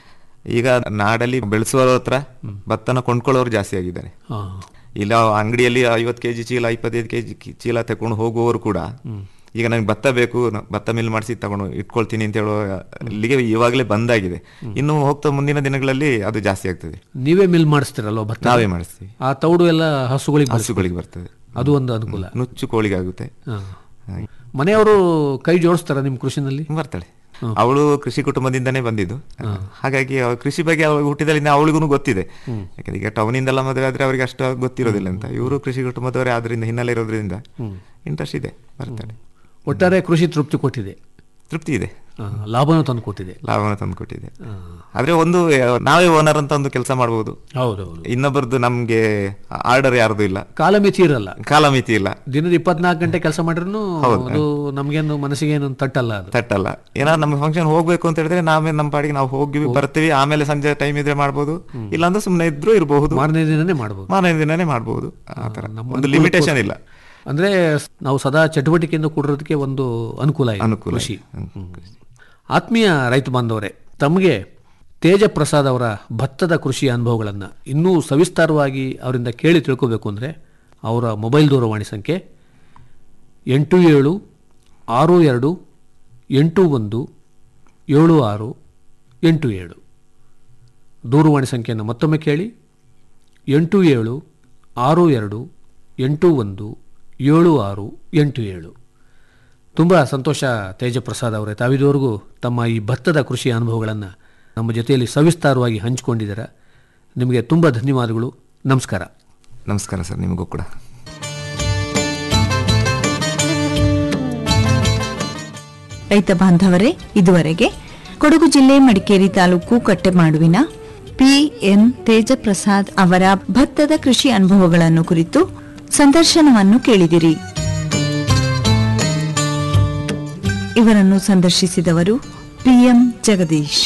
ಈಗ ನಾಡಲ್ಲಿ ಬೆಳೆಸುವವರ ಹತ್ರ ಭತ್ತನ ಕೊಂಡ್ಕೊಳ್ಳೋರು ಜಾಸ್ತಿ ಆಗಿದ್ದಾರೆ ಆ, ಇಲ್ಲ ಅಂಗಡಿಯಲ್ಲಿ ಐವತ್ತು ಕೆಜಿ ಚೀಲ ಇಪ್ಪತ್ತೈದು ಕೆಜಿ ಚೀಲ ತಗೊಂಡು ಹೋಗುವವರು ಕೂಡ ಈಗ ನನಗೆ ಭತ್ತ ಬೇಕು ನ- ಭತ್ತ ಮಿಲ್ ಮಾಡಿಸಿ ತಗೊಂಡು ಇಟ್ಕೊಳ್ತೀನಿ ಅಂತ ಹೇಳುವ ಇಲ್ಲಿಗೆ ಇವಾಗಲೇ ಬಂದಾಗಿದೆ ಇನ್ನು ಹೋಗ್ತಾ ಮುಂದಿನ ದಿನಗಳಲ್ಲಿ ಅದು ಜಾಸ್ತಿ ಆಗ್ತದೆ ನೀವೇ ಮಿಲ್ ಮಾಡಿಸ್ತೀರಲ್ವ ಭತ್ತ ನಾವೇ ಮಾಡಿಸ್ತೀವಿ ಆ ತೌಡು ಎಲ್ಲ ಹಸುಗಳಿಗೆ ಬಳಸ್ತೀರಿ. ಹಸುಗಳಿಗೆ ಬರ್ತದೆ ಅದು ಒಂದು ಅನುಕೂಲ ನುಚ್ಚು ಕೋಳಿಗೆ ಆಗುತ್ತೆ ಆ. ಹಾಗೆ. ಮನೆಯವರು ಕೈ ಜೋಡಿಸ್ತಾರ ನಿಮ್ ಕೃಷಿನಲ್ಲಿ ಬರ್ತಾಳೆ ಅವಳು ಕೃಷಿ ಕುಟುಂಬದಿಂದನೇ ಬಂದಿದ್ದು ಹಾಗಾಗಿ ಅವ್ಳ ಕೃಷಿ ಬಗ್ಗೆ ಅವಳು ಹುಟ್ಟಿದಲ್ಲಿಂದ ಅವಳಿಗೂ ಗೊತ್ತಿದೆ ಯಾಕಂದ್ರೆ ಈಗ ಟೌನಿಂದೆಲ್ಲ ಮದುವೆ ಆದ್ರೆ ಅವರಿಗೆ ಅಷ್ಟು ಗೊತ್ತಿರೋದಿಲ್ಲ ಅಂತ ಇವರು ಕೃಷಿ ಕುಟುಂಬದವರೇ ಆದ್ರಿಂದ ಹಿನ್ನೆಲೆ ಇರೋದ್ರಿಂದ ಇಂಟ್ರೆಸ್ಟ್ ಇದೆ ಬರ್ತಾಳೆ ಒಟ್ಟಾರೆ ಕೃಷಿ ತೃಪ್ತಿ ಕೊಟ್ಟಿದೆ ತೃಪ್ತಿ ಇದೆ ಆ, ಲಾಭನೂ ತಂದು ಕೊಟ್ಟಿದೆ ಲಾಭನ ತಂದು ಕೊಟ್ಟಿದೆ ಆದ್ರೆ ಒಂದು ಆ, ನಾವೇ ಓನರ್ ಅಂತ ಒಂದು ಕೆಲಸ ಮಾಡಬಹುದು ಹೌದೌದು ಇನ್ನೊಬ್ಬರದ್ದು ನಮ್ಗೆ ಆರ್ಡರ್ ಯಾರ್ದು ಇಲ್ಲ ಕಾಲಮಿತಿ ಇರಲ್ಲ ಕಾಲಮಿತಿ ಇಲ್ಲ ದಿನದ ಇಪ್ಪತ್ನಾಲ್ಕು ಗಂಟೆ ಕೆಲಸ ಮಾಡಿದ್ರು ಹೌದು. ಅದು ನಮ್ಗೇನು ಮನಸ್ಸಿಗೇನು ತಟ್ಟಲ್ಲ ಅದು ತಟ್ಟಲ್ಲ ಏನಾದ್ರು ನಮ್ಮ ಫಂಕ್ಷನ್ ಹೋಗ್ಬೇಕು ಅಂತ ಹೇಳಿದ್ರೆ ನಾವೇ ನಮ್ಮ ಪಾಡಿಗೆ ನಾವು ಹೋಗಿ ಬರ್ತೀವಿ ಆಮೇಲೆ ಸಂಜೆ ಟೈಮ್ ಇದ್ರೆ ಮಾಡ್ಬೋದು ಇಲ್ಲಾಂದ್ರೆ ಸುಮ್ಮನೆ ಇದ್ರು ಇರಬಹುದು ಮಾರನೇ ದಿನನೇ ಮಾಡ್ಬೋದು ಮಾರನೇ ದಿನನೇ ಮಾಡ್ಬೋದು ಆ ತರ ನಮ್ಮ ಒಂದು ಅನುಕೂಲಕ್ಕೂ- ಲಿಮಿಟೇಷನ್ ಇಲ್ಲ ಅಂದ್ರೆ ನಾವು ಸದಾ ಚಟುವಟಿಕೆಯಿಂದ ಕೂಡಿರೋದಕ್ಕೆ ಒಂದು ಅನುಕೂಲ ಇದೆ ಅನುಕೂಲ ಕೃಷಿ ಇದೆ. ಆತ್ಮೀಯ ರೈತ ಬಾಂಧವರೇ ತಮಗೆ ತೇಜ ಪ್ರಸಾದ್ ಅವರ ಭತ್ತದ ಕೃಷಿ ಅನುಭವಗಳನ್ನು ಇನ್ನೂ ಸವಿಸ್ತಾರವಾಗಿ ಅವರಿಂದ ಕೇಳಿ ತಿಳ್ಕೋಬೇಕು ಅಂದರೆ ಅವರ ಮೊಬೈಲ್ ದೂರವಾಣಿ ಸಂಖ್ಯೆ ಎಂಟು ಏಳು ಆರು ಎರಡು ಎಂಟು ಒಂದು ಏಳು ಆರು ಎಂಟು ಏಳು ದೂರವಾಣಿ ಸಂಖ್ಯೆಯನ್ನು ಮತ್ತೊಮ್ಮೆ ಕೇಳಿ ಎಂಟು ಏಳು ಆರು ಎರಡು ಎಂಟು ಒಂದು ಏಳು ಆರು ಎಂಟು ಏಳು ತುಂಬ ಸಂತೋಷ ತೇಜಪ್ರಸಾದ್ ಅವರೇ ತಾವಿದುವರೆಗೂ ತಮ್ಮ ಈ ಭತ್ತದ ಕೃಷಿ ಅನುಭವಗಳನ್ನು ನಮ್ಮ ಜೊತೆಯಲ್ಲಿ ಸವಿಸ್ತಾರವಾಗಿ ಹಂಚಿಕೊಂಡಿದ್ದೀರಾ ನಿಮಗೆ ತುಂಬ ಧನ್ಯವಾದಗಳು ನಮಸ್ಕಾರ ನಮಸ್ಕಾರ ಸರ್ ನಿಮಗೂ ಕೂಡ ರೈತ ಬಾಂಧವರೇ ಇದುವರೆಗೆ ಕೊಡಗು ಜಿಲ್ಲೆ ಮಡಿಕೇರಿ ತಾಲೂಕು ಕಟ್ಟೆಮಾಡುವಿನ ಪಿಎನ್ ತೇಜಪ್ರಸಾದ್ ಅವರ ಭತ್ತದ ಕೃಷಿ ಅನುಭವಗಳನ್ನು ಕುರಿತು ಸಂದರ್ಶನವನ್ನು ಕೇಳಿದಿರಿ ಇವರನ್ನು ಸಂದರ್ಶಿಸಿದವರು ಪಿಎಂ ಜಗದೀಶ್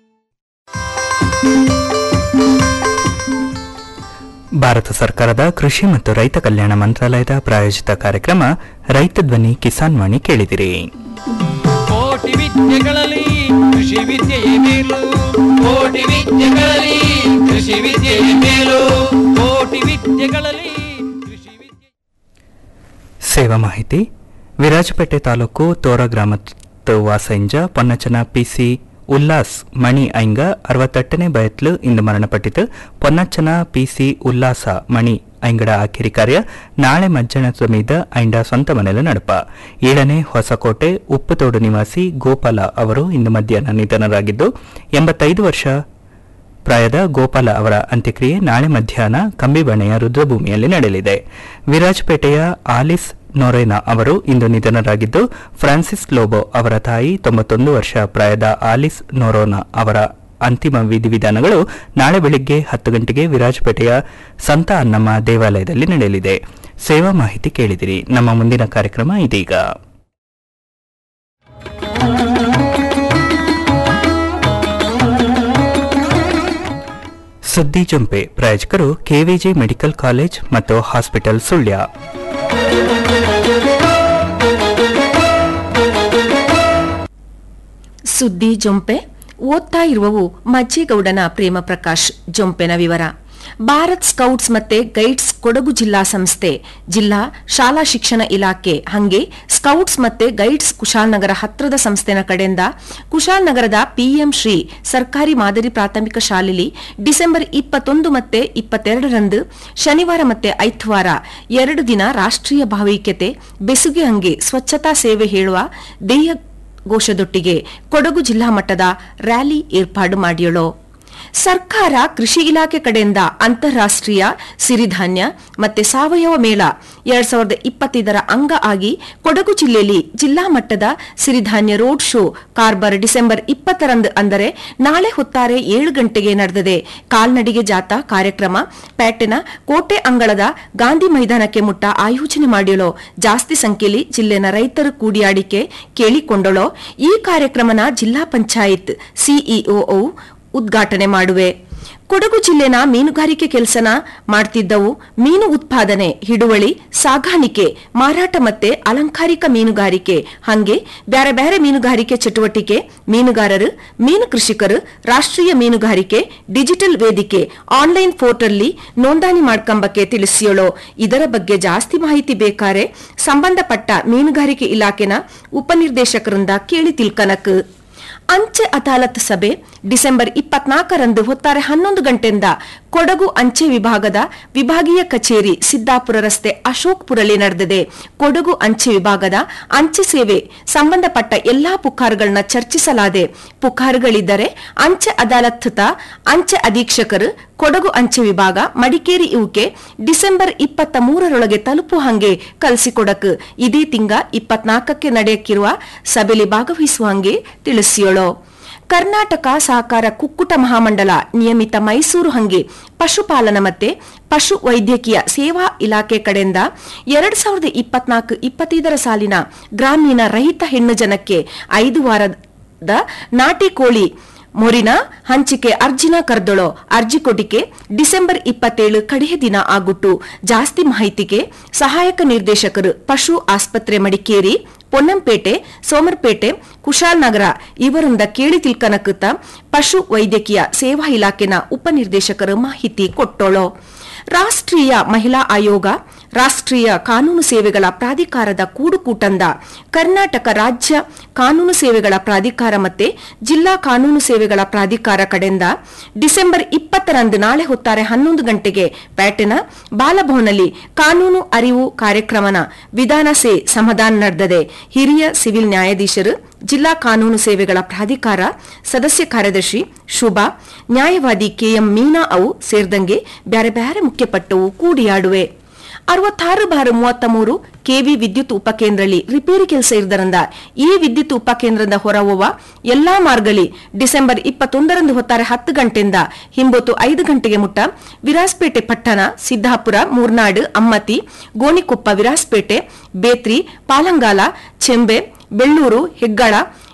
ಭಾರತ ಸರ್ಕಾರದ ಕೃಷಿ ಮತ್ತು ರೈತ ಕಲ್ಯಾಣ ಮಂತ್ರಾಲಯದ ಪ್ರಾಯೋಜಿತ ಕಾರ್ಯಕ್ರಮ ರೈತ ಧ್ವನಿ ಕಿಸಾನ್ ವಾಣಿ ಕೇಳಿದಿರಿ ಕೋಟಿ ವಿದ್ಯೆಗಳಲ್ಲಿ ಕೃಷಿ ವಿದ್ಯೆಯೇ ಮೇಲು ಕೋಟಿ ವಿದ್ಯೆಗಳಲ್ಲಿ ಕೃಷಿ ವಿದ್ಯೆಯೇ ಮೇಲು ಕೋಟಿ ವಿದ್ಯೆಗಳಲ್ಲಿ ಕೃಷಿ ವಿದ್ಯೆ ಸೇವಾ ಮಾಹಿತಿ ವಿರಾಜಪೇಟೆ ತಾಲೂಕು ತೋರ ಗ್ರಾಮದ ವಾಸಂಜ ಪೊನ್ನಚನ ಪಿಸಿ ಉಲ್ಲಾಸ್ ಮಣಿ ಐಂಗ ಅರವತ್ತೆಟ್ಟನೇ ಬಯತ್ಲು ಇಂದು ಮರಣಪಟ್ಟಿತು ಪೊನ್ನಚ್ಚನ ಪಿಸಿ ಉಲ್ಲಾಸ ಮಣಿ ಐಂಗಡ ಆಖಿರಿ ಕಾರ್ಯ ನಾಳೆ ಮಧ್ಯಾಹ್ನದ ಮೀದ ಐಂಡ ಸ್ವಂತ ಮನೆಯಲ್ಲಿ ನಡಪ ಏಳನೇ ಹೊಸಕೋಟೆ ಉಪ್ಪುತೋಡು ನಿವಾಸಿ ಗೋಪಾಲ ಅವರು ಇಂದು ಮಧ್ಯಾಹ್ನ ನಿಧನರಾಗಿದ್ದು ಎಂಬತ್ತೈದು ವರ್ಷ ಪ್ರಾಯದ ಗೋಪಾಲ ಅವರ ಅಂತ್ಯಕ್ರಿಯೆ ನಾಳೆ ಮಧ್ಯಾಹ್ನ ಕಂಬಿಬಣೆಯ ರುದ್ರಭೂಮಿಯಲ್ಲಿ ನಡೆಯಲಿದೆ ವಿರಾಜಪೇಟೆಯ ಆಲಿಸ್ ನೊರೇನಾ ಅವರು ಇಂದು ನಿಧನರಾಗಿದ್ದು ಫ್ರಾನ್ಸಿಸ್ ಲೋಬೋ ಅವರ ತಾಯಿ ತೊಂಬತ್ತೊಂದು ವರ್ಷ ಪ್ರಾಯದ ಆಲಿಸ್ ನೊರೋನಾ ಅವರ ಅಂತಿಮ ವಿಧಿವಿಧಾನಗಳು ನಾಳೆ ಬೆಳಿಗ್ಗೆ ಹತ್ತು ಗಂಟೆಗೆ ವಿರಾಜಪೇಟೆಯ ಸಂತ ಅನ್ನಮ್ಮ ದೇವಾಲಯದಲ್ಲಿ ನಡೆಯಲಿದೆ ಸೇವಾ ಮಾಹಿತಿ ಕೇಳಿದಿರಿ ನಮ್ಮ ಮುಂದಿನ ಕಾರ್ಯಕ್ರಮ ಇದೀಗ ಸುದ್ದಿ ಜಂಪೆ ಪ್ರಾಯೋಜಕರು ಕೆವಿಜಿ ಮೆಡಿಕಲ್ ಕಾಲೇಜ್ ಮತ್ತು ಹಾಸ್ಪಿಟಲ್ ಸುಳ್ಯ ಸುದ್ದಿ ಜೊಂಪೆ ಓದ್ತಾ ಇರುವವು ಮಜ್ಜೇಗೌಡನ ಪ್ರೇಮ ಪ್ರಕಾಶ್ ಜೊಂಪೆನ ವಿವರ ಭಾರತ್ ಸ್ಕೌಟ್ಸ್ ಮತ್ತೆ ಗೈಡ್ಸ್ ಕೊಡಗು ಜಿಲ್ಲಾ ಸಂಸ್ಥೆ ಜಿಲ್ಲಾ ಶಾಲಾ ಶಿಕ್ಷಣ ಇಲಾಖೆ ಹಂಗೆ ಸ್ಕೌಟ್ಸ್ ಮತ್ತೆ ಗೈಡ್ಸ್ ಕುಶಾಲನಗರ ಹತ್ರದ ಸಂಸ್ಥೆನ ಕಡೆಯಿಂದ ಕುಶಾಲನಗರದ ಪಿಎಂ ಶ್ರೀ ಸರ್ಕಾರಿ ಮಾದರಿ ಪ್ರಾಥಮಿಕ ಶಾಲೆಯಲ್ಲಿ ಡಿಸೆಂಬರ್ ಇಪ್ಪತ್ತೊಂದು ಮತ್ತೆ ಇಪ್ಪತ್ತೆರಡರಂದು ಶನಿವಾರ ಮತ್ತೆ ಐತವಾರ ಎರಡು ದಿನ ರಾಷ್ಟ್ರೀಯ ಭಾವೈಕ್ಯತೆ ಬೆಸುಗೆ ಹಂಗೆ ಸ್ವಚ್ಛತಾ ಸೇವೆ ಹೇಳುವ ದೇಹ ಘೋಷದೊಟ್ಟಿಗೆ ಕೊಡಗು ಜಿಲ್ಲಾ ಮಟ್ಟದ ರ್ಯಾಲಿ ಏರ್ಪಾಡು ಮಾಡಿಯಳು ಸರ್ಕಾರ ಕೃಷಿ ಇಲಾಖೆ ಕಡೆಯಿಂದ ಅಂತಾರಾಷ್ಟ್ರೀಯ ಸಿರಿಧಾನ್ಯ ಮತ್ತೆ ಸಾವಯವ ಮೇಳ ಎರಡ್ ಸಾವಿರದ ಇಪ್ಪತ್ತೈದರ ಅಂಗ ಆಗಿ ಕೊಡಗು ಜಿಲ್ಲೆಯಲ್ಲಿ ಜಿಲ್ಲಾ ಮಟ್ಟದ ಸಿರಿಧಾನ್ಯ ರೋಡ್ ಶೋ ಕಾರ್ಬರ್ ಡಿಸೆಂಬರ್ ಇಪ್ಪತ್ತರಂದು ಅಂದರೆ ನಾಳೆ ಹೊತ್ತಾರೆ ಏಳು ಗಂಟೆಗೆ ನಡೆದಿದೆ ಕಾಲ್ನಡಿಗೆ ಜಾಥಾ ಕಾರ್ಯಕ್ರಮ ಪ್ಯಾಟೆನ ಕೋಟೆ ಅಂಗಳದ ಗಾಂಧಿ ಮೈದಾನಕ್ಕೆ ಮುಟ್ಟ ಆಯೋಜನೆ ಮಾಡಿಯಲೋ ಜಾಸ್ತಿ ಸಂಖ್ಯೆಯಲ್ಲಿ ಜಿಲ್ಲೆನ ರೈತರು ಕೂಡಿಯಾಡಿಕೆ ಕೇಳಿಕೊಂಡಳೋ ಈ ಕಾರ್ಯಕ್ರಮನ ಜಿಲ್ಲಾ ಪಂಚಾಯತ್ ಸಿಇಒ ಉದ್ಘಾಟನೆ ಮಾಡುವೆ ಕೊಡಗು ಜಿಲ್ಲೆನ ಮೀನುಗಾರಿಕೆ ಕೆಲಸನ ಮಾಡ್ತಿದ್ದವು ಮೀನು ಉತ್ಪಾದನೆ ಹಿಡುವಳಿ ಸಾಗಾಣಿಕೆ ಮಾರಾಟ ಮತ್ತೆ ಅಲಂಕಾರಿಕ ಮೀನುಗಾರಿಕೆ ಹಂಗೆ ಬ್ಯಾರೆ ಬ್ಯಾರೆ ಮೀನುಗಾರಿಕೆ ಚಟುವಟಿಕೆ ಮೀನುಗಾರರು ಮೀನು ಕೃಷಿಕರು ರಾಷ್ಟ್ರೀಯ ಮೀನುಗಾರಿಕೆ ಡಿಜಿಟಲ್ ವೇದಿಕೆ ಆನ್ಲೈನ್ ಪೋರ್ಟಲ್ಲಿ ನೋಂದಣಿ ಮಾಡ್ಕೊಂಬಕ್ಕೆ ತಿಳಿಸಿಯೋಳು ಇದರ ಬಗ್ಗೆ ಜಾಸ್ತಿ ಮಾಹಿತಿ ಬೇಕಾರೆ ಸಂಬಂಧಪಟ್ಟ ಮೀನುಗಾರಿಕೆ ಇಲಾಖೆನ ಉಪನಿರ್ದೇಶಕರಿಂದ ಕೇಳಿ ತಿಳ್ಕನಕ್ ಅಂಚೆ ಅದಾಲತ್ ಸಭೆ ಡಿಸೆಂಬರ್ ಇಪ್ಪತ್ನಾಲ್ಕರಂದು ಹೊತ್ತಾರೆ ಹನ್ನೊಂದು ಗಂಟೆಯಿಂದ ಕೊಡಗು ಅಂಚೆ ವಿಭಾಗದ ವಿಭಾಗೀಯ ಕಚೇರಿ ಸಿದ್ದಾಪುರ ರಸ್ತೆ ಅಶೋಕ್ಪುರಲ್ಲಿ ನಡೆದಿದೆ ಕೊಡಗು ಅಂಚೆ ವಿಭಾಗದ ಅಂಚೆ ಸೇವೆ ಸಂಬಂಧಪಟ್ಟ ಎಲ್ಲಾ ಪುಕಾರುಗಳನ್ನ ಚರ್ಚಿಸಲಾದೆ ಪುಕಾರುಗಳಿದ್ದರೆ ಅಂಚೆ ಅದಾಲತ್ ಅಂಚೆ ಅಧೀಕ್ಷಕರು ಕೊಡಗು ಅಂಚೆ ವಿಭಾಗ ಮಡಿಕೇರಿ ಇವಕ್ಕೆ ಡಿಸೆಂಬರ್ ಇಪ್ಪತ್ತ ಮೂರರೊಳಗೆ ತಲುಪು ಹಂಗೆ ಕಲಿಸಿಕೊಡಕ್ ಇದೇ ತಿಂಗ ಇಪ್ಪತ್ನಾಲ್ಕಕ್ಕೆ ನಡೆಯಕ್ಕಿರುವ ಸಭೆಯಲ್ಲಿ ಭಾಗವಹಿಸುವ ಹಂಗೆ ತಿಳಿಸಿಯೋಳು ಕರ್ನಾಟಕ ಸಹಕಾರ ಕುಕ್ಕುಟ ಮಹಾಮಂಡಲ ನಿಯಮಿತ ಮೈಸೂರು ಹಂಗೆ ಪಶುಪಾಲನ ಮತ್ತೆ ಪಶು ವೈದ್ಯಕೀಯ ಸೇವಾ ಇಲಾಖೆ ಕಡೆಯಿಂದ ಎರಡ್ ಸಾವಿರದ ಇಪ್ಪತ್ನಾಲ್ಕು ಇಪ್ಪತ್ತೈದರ ಸಾಲಿನ ಗ್ರಾಮೀಣ ರಹಿತ ಹೆಣ್ಣು ಜನಕ್ಕೆ ಐದು ವಾರದ ನಾಟಿ ಕೋಳಿ ಮೊರಿನ ಹಂಚಿಕೆ ಅರ್ಜಿನ ಕರ್ದೊಳೋ ಅರ್ಜಿ ಕೊಟಿಕೆ ಡಿಸೆಂಬರ್ ಇಪ್ಪತ್ತೇಳು ಕಡೆಯ ದಿನ ಆಗುಟ್ಟು ಜಾಸ್ತಿ ಮಾಹಿತಿಗೆ ಸಹಾಯಕ ನಿರ್ದೇಶಕರು ಪಶು ಆಸ್ಪತ್ರೆ ಮಡಿಕೇರಿ ಪೊನ್ನಂಪೇಟೆ ಸೋಮರ್ಪೇಟೆ ಕುಶಾಲ್ನಗರ ಇವರಿಂದ ಕೇಳಿ ತಿಳ್ಕನಕುತ್ತ ಪಶು ವೈದ್ಯಕೀಯ ಸೇವಾ ಇಲಾಖೆನ ಉಪನಿರ್ದೇಶಕರು ಮಾಹಿತಿ ಕೊಟ್ಟೋಳೋ ರಾಷ್ಟ್ರೀಯ ಮಹಿಳಾ ಆಯೋಗ ರಾಷ್ಟ್ರೀಯ ಕಾನೂನು ಸೇವೆಗಳ ಪ್ರಾಧಿಕಾರದ ಕೂಡುಕೂಟಂದ ಕರ್ನಾಟಕ ರಾಜ್ಯ ಕಾನೂನು ಸೇವೆಗಳ ಪ್ರಾಧಿಕಾರ ಮತ್ತೆ ಜಿಲ್ಲಾ ಕಾನೂನು ಸೇವೆಗಳ ಪ್ರಾಧಿಕಾರ ಕಡೆಯಿಂದ ಡಿಸೆಂಬರ್ ಇಪ್ಪತ್ತರಂದು ನಾಳೆ ಹೊತ್ತಾರೆ ಹನ್ನೊಂದು ಗಂಟೆಗೆ ಪ್ಯಾಟೆನ ಬಾಲಭವನಲ್ಲಿ ಕಾನೂನು ಅರಿವು ಕಾರ್ಯಕ್ರಮನ ವಿಧಾನ ಸೇ ಸಮಾಧಾನ ನಡೆದಿದೆ ಹಿರಿಯ ಸಿವಿಲ್ ನ್ಯಾಯಾಧೀಶರು ಜಿಲ್ಲಾ ಕಾನೂನು ಸೇವೆಗಳ ಪ್ರಾಧಿಕಾರ ಸದಸ್ಯ ಕಾರ್ಯದರ್ಶಿ ಶುಭಾ ನ್ಯಾಯವಾದಿ ಕೆಎಂ ಮೀನಾ ಅವು ಸೇರಿದಂಗೆ ಬ್ಯಾರೆ ಬ್ಯಾರೆ ಮುಖ್ಯಪಟ್ಟವು ಕೂಡಿಯಾಡುವೆ ಅರವತ್ತಾರು ಬಾರ್ ಮೂವತ್ತ ಮೂರು ಕೆವಿ ವಿದ್ಯುತ್ ಉಪಕೇಂದ್ರದಲ್ಲಿ ರಿಪೇರಿ ಕೆಲಸ ಇರದರಿಂದ ಈ ವಿದ್ಯುತ್ ಉಪಕೇಂದ್ರದ ಹೊರಹೋವ ಎಲ್ಲಾ ಮಾರ್ಗಳಿ ಡಿಸೆಂಬರ್ ಇಪ್ಪತ್ತೊಂದರಂದು ಹೊತ್ತಾರೆ ಹತ್ತು ಗಂಟೆಯಿಂದ ಹಿಂಬೊತ್ತು ಐದು ಗಂಟೆಗೆ ಮುಟ್ಟ ವಿರಾಸ್ಪೇಟೆ ಪಟ್ಟಣ ಸಿದ್ದಾಪುರ ಮೂರ್ನಾಡು ಅಮ್ಮತಿ ಗೋಣಿಕೊಪ್ಪ ವಿರಾಸ್ಪೇಟೆ ಬೇತ್ರಿ ಪಾಲಂಗಾಲ ಚೆಂಬೆ ಬೆಳ್ಳೂರು ಹೆಗ್ಗಳ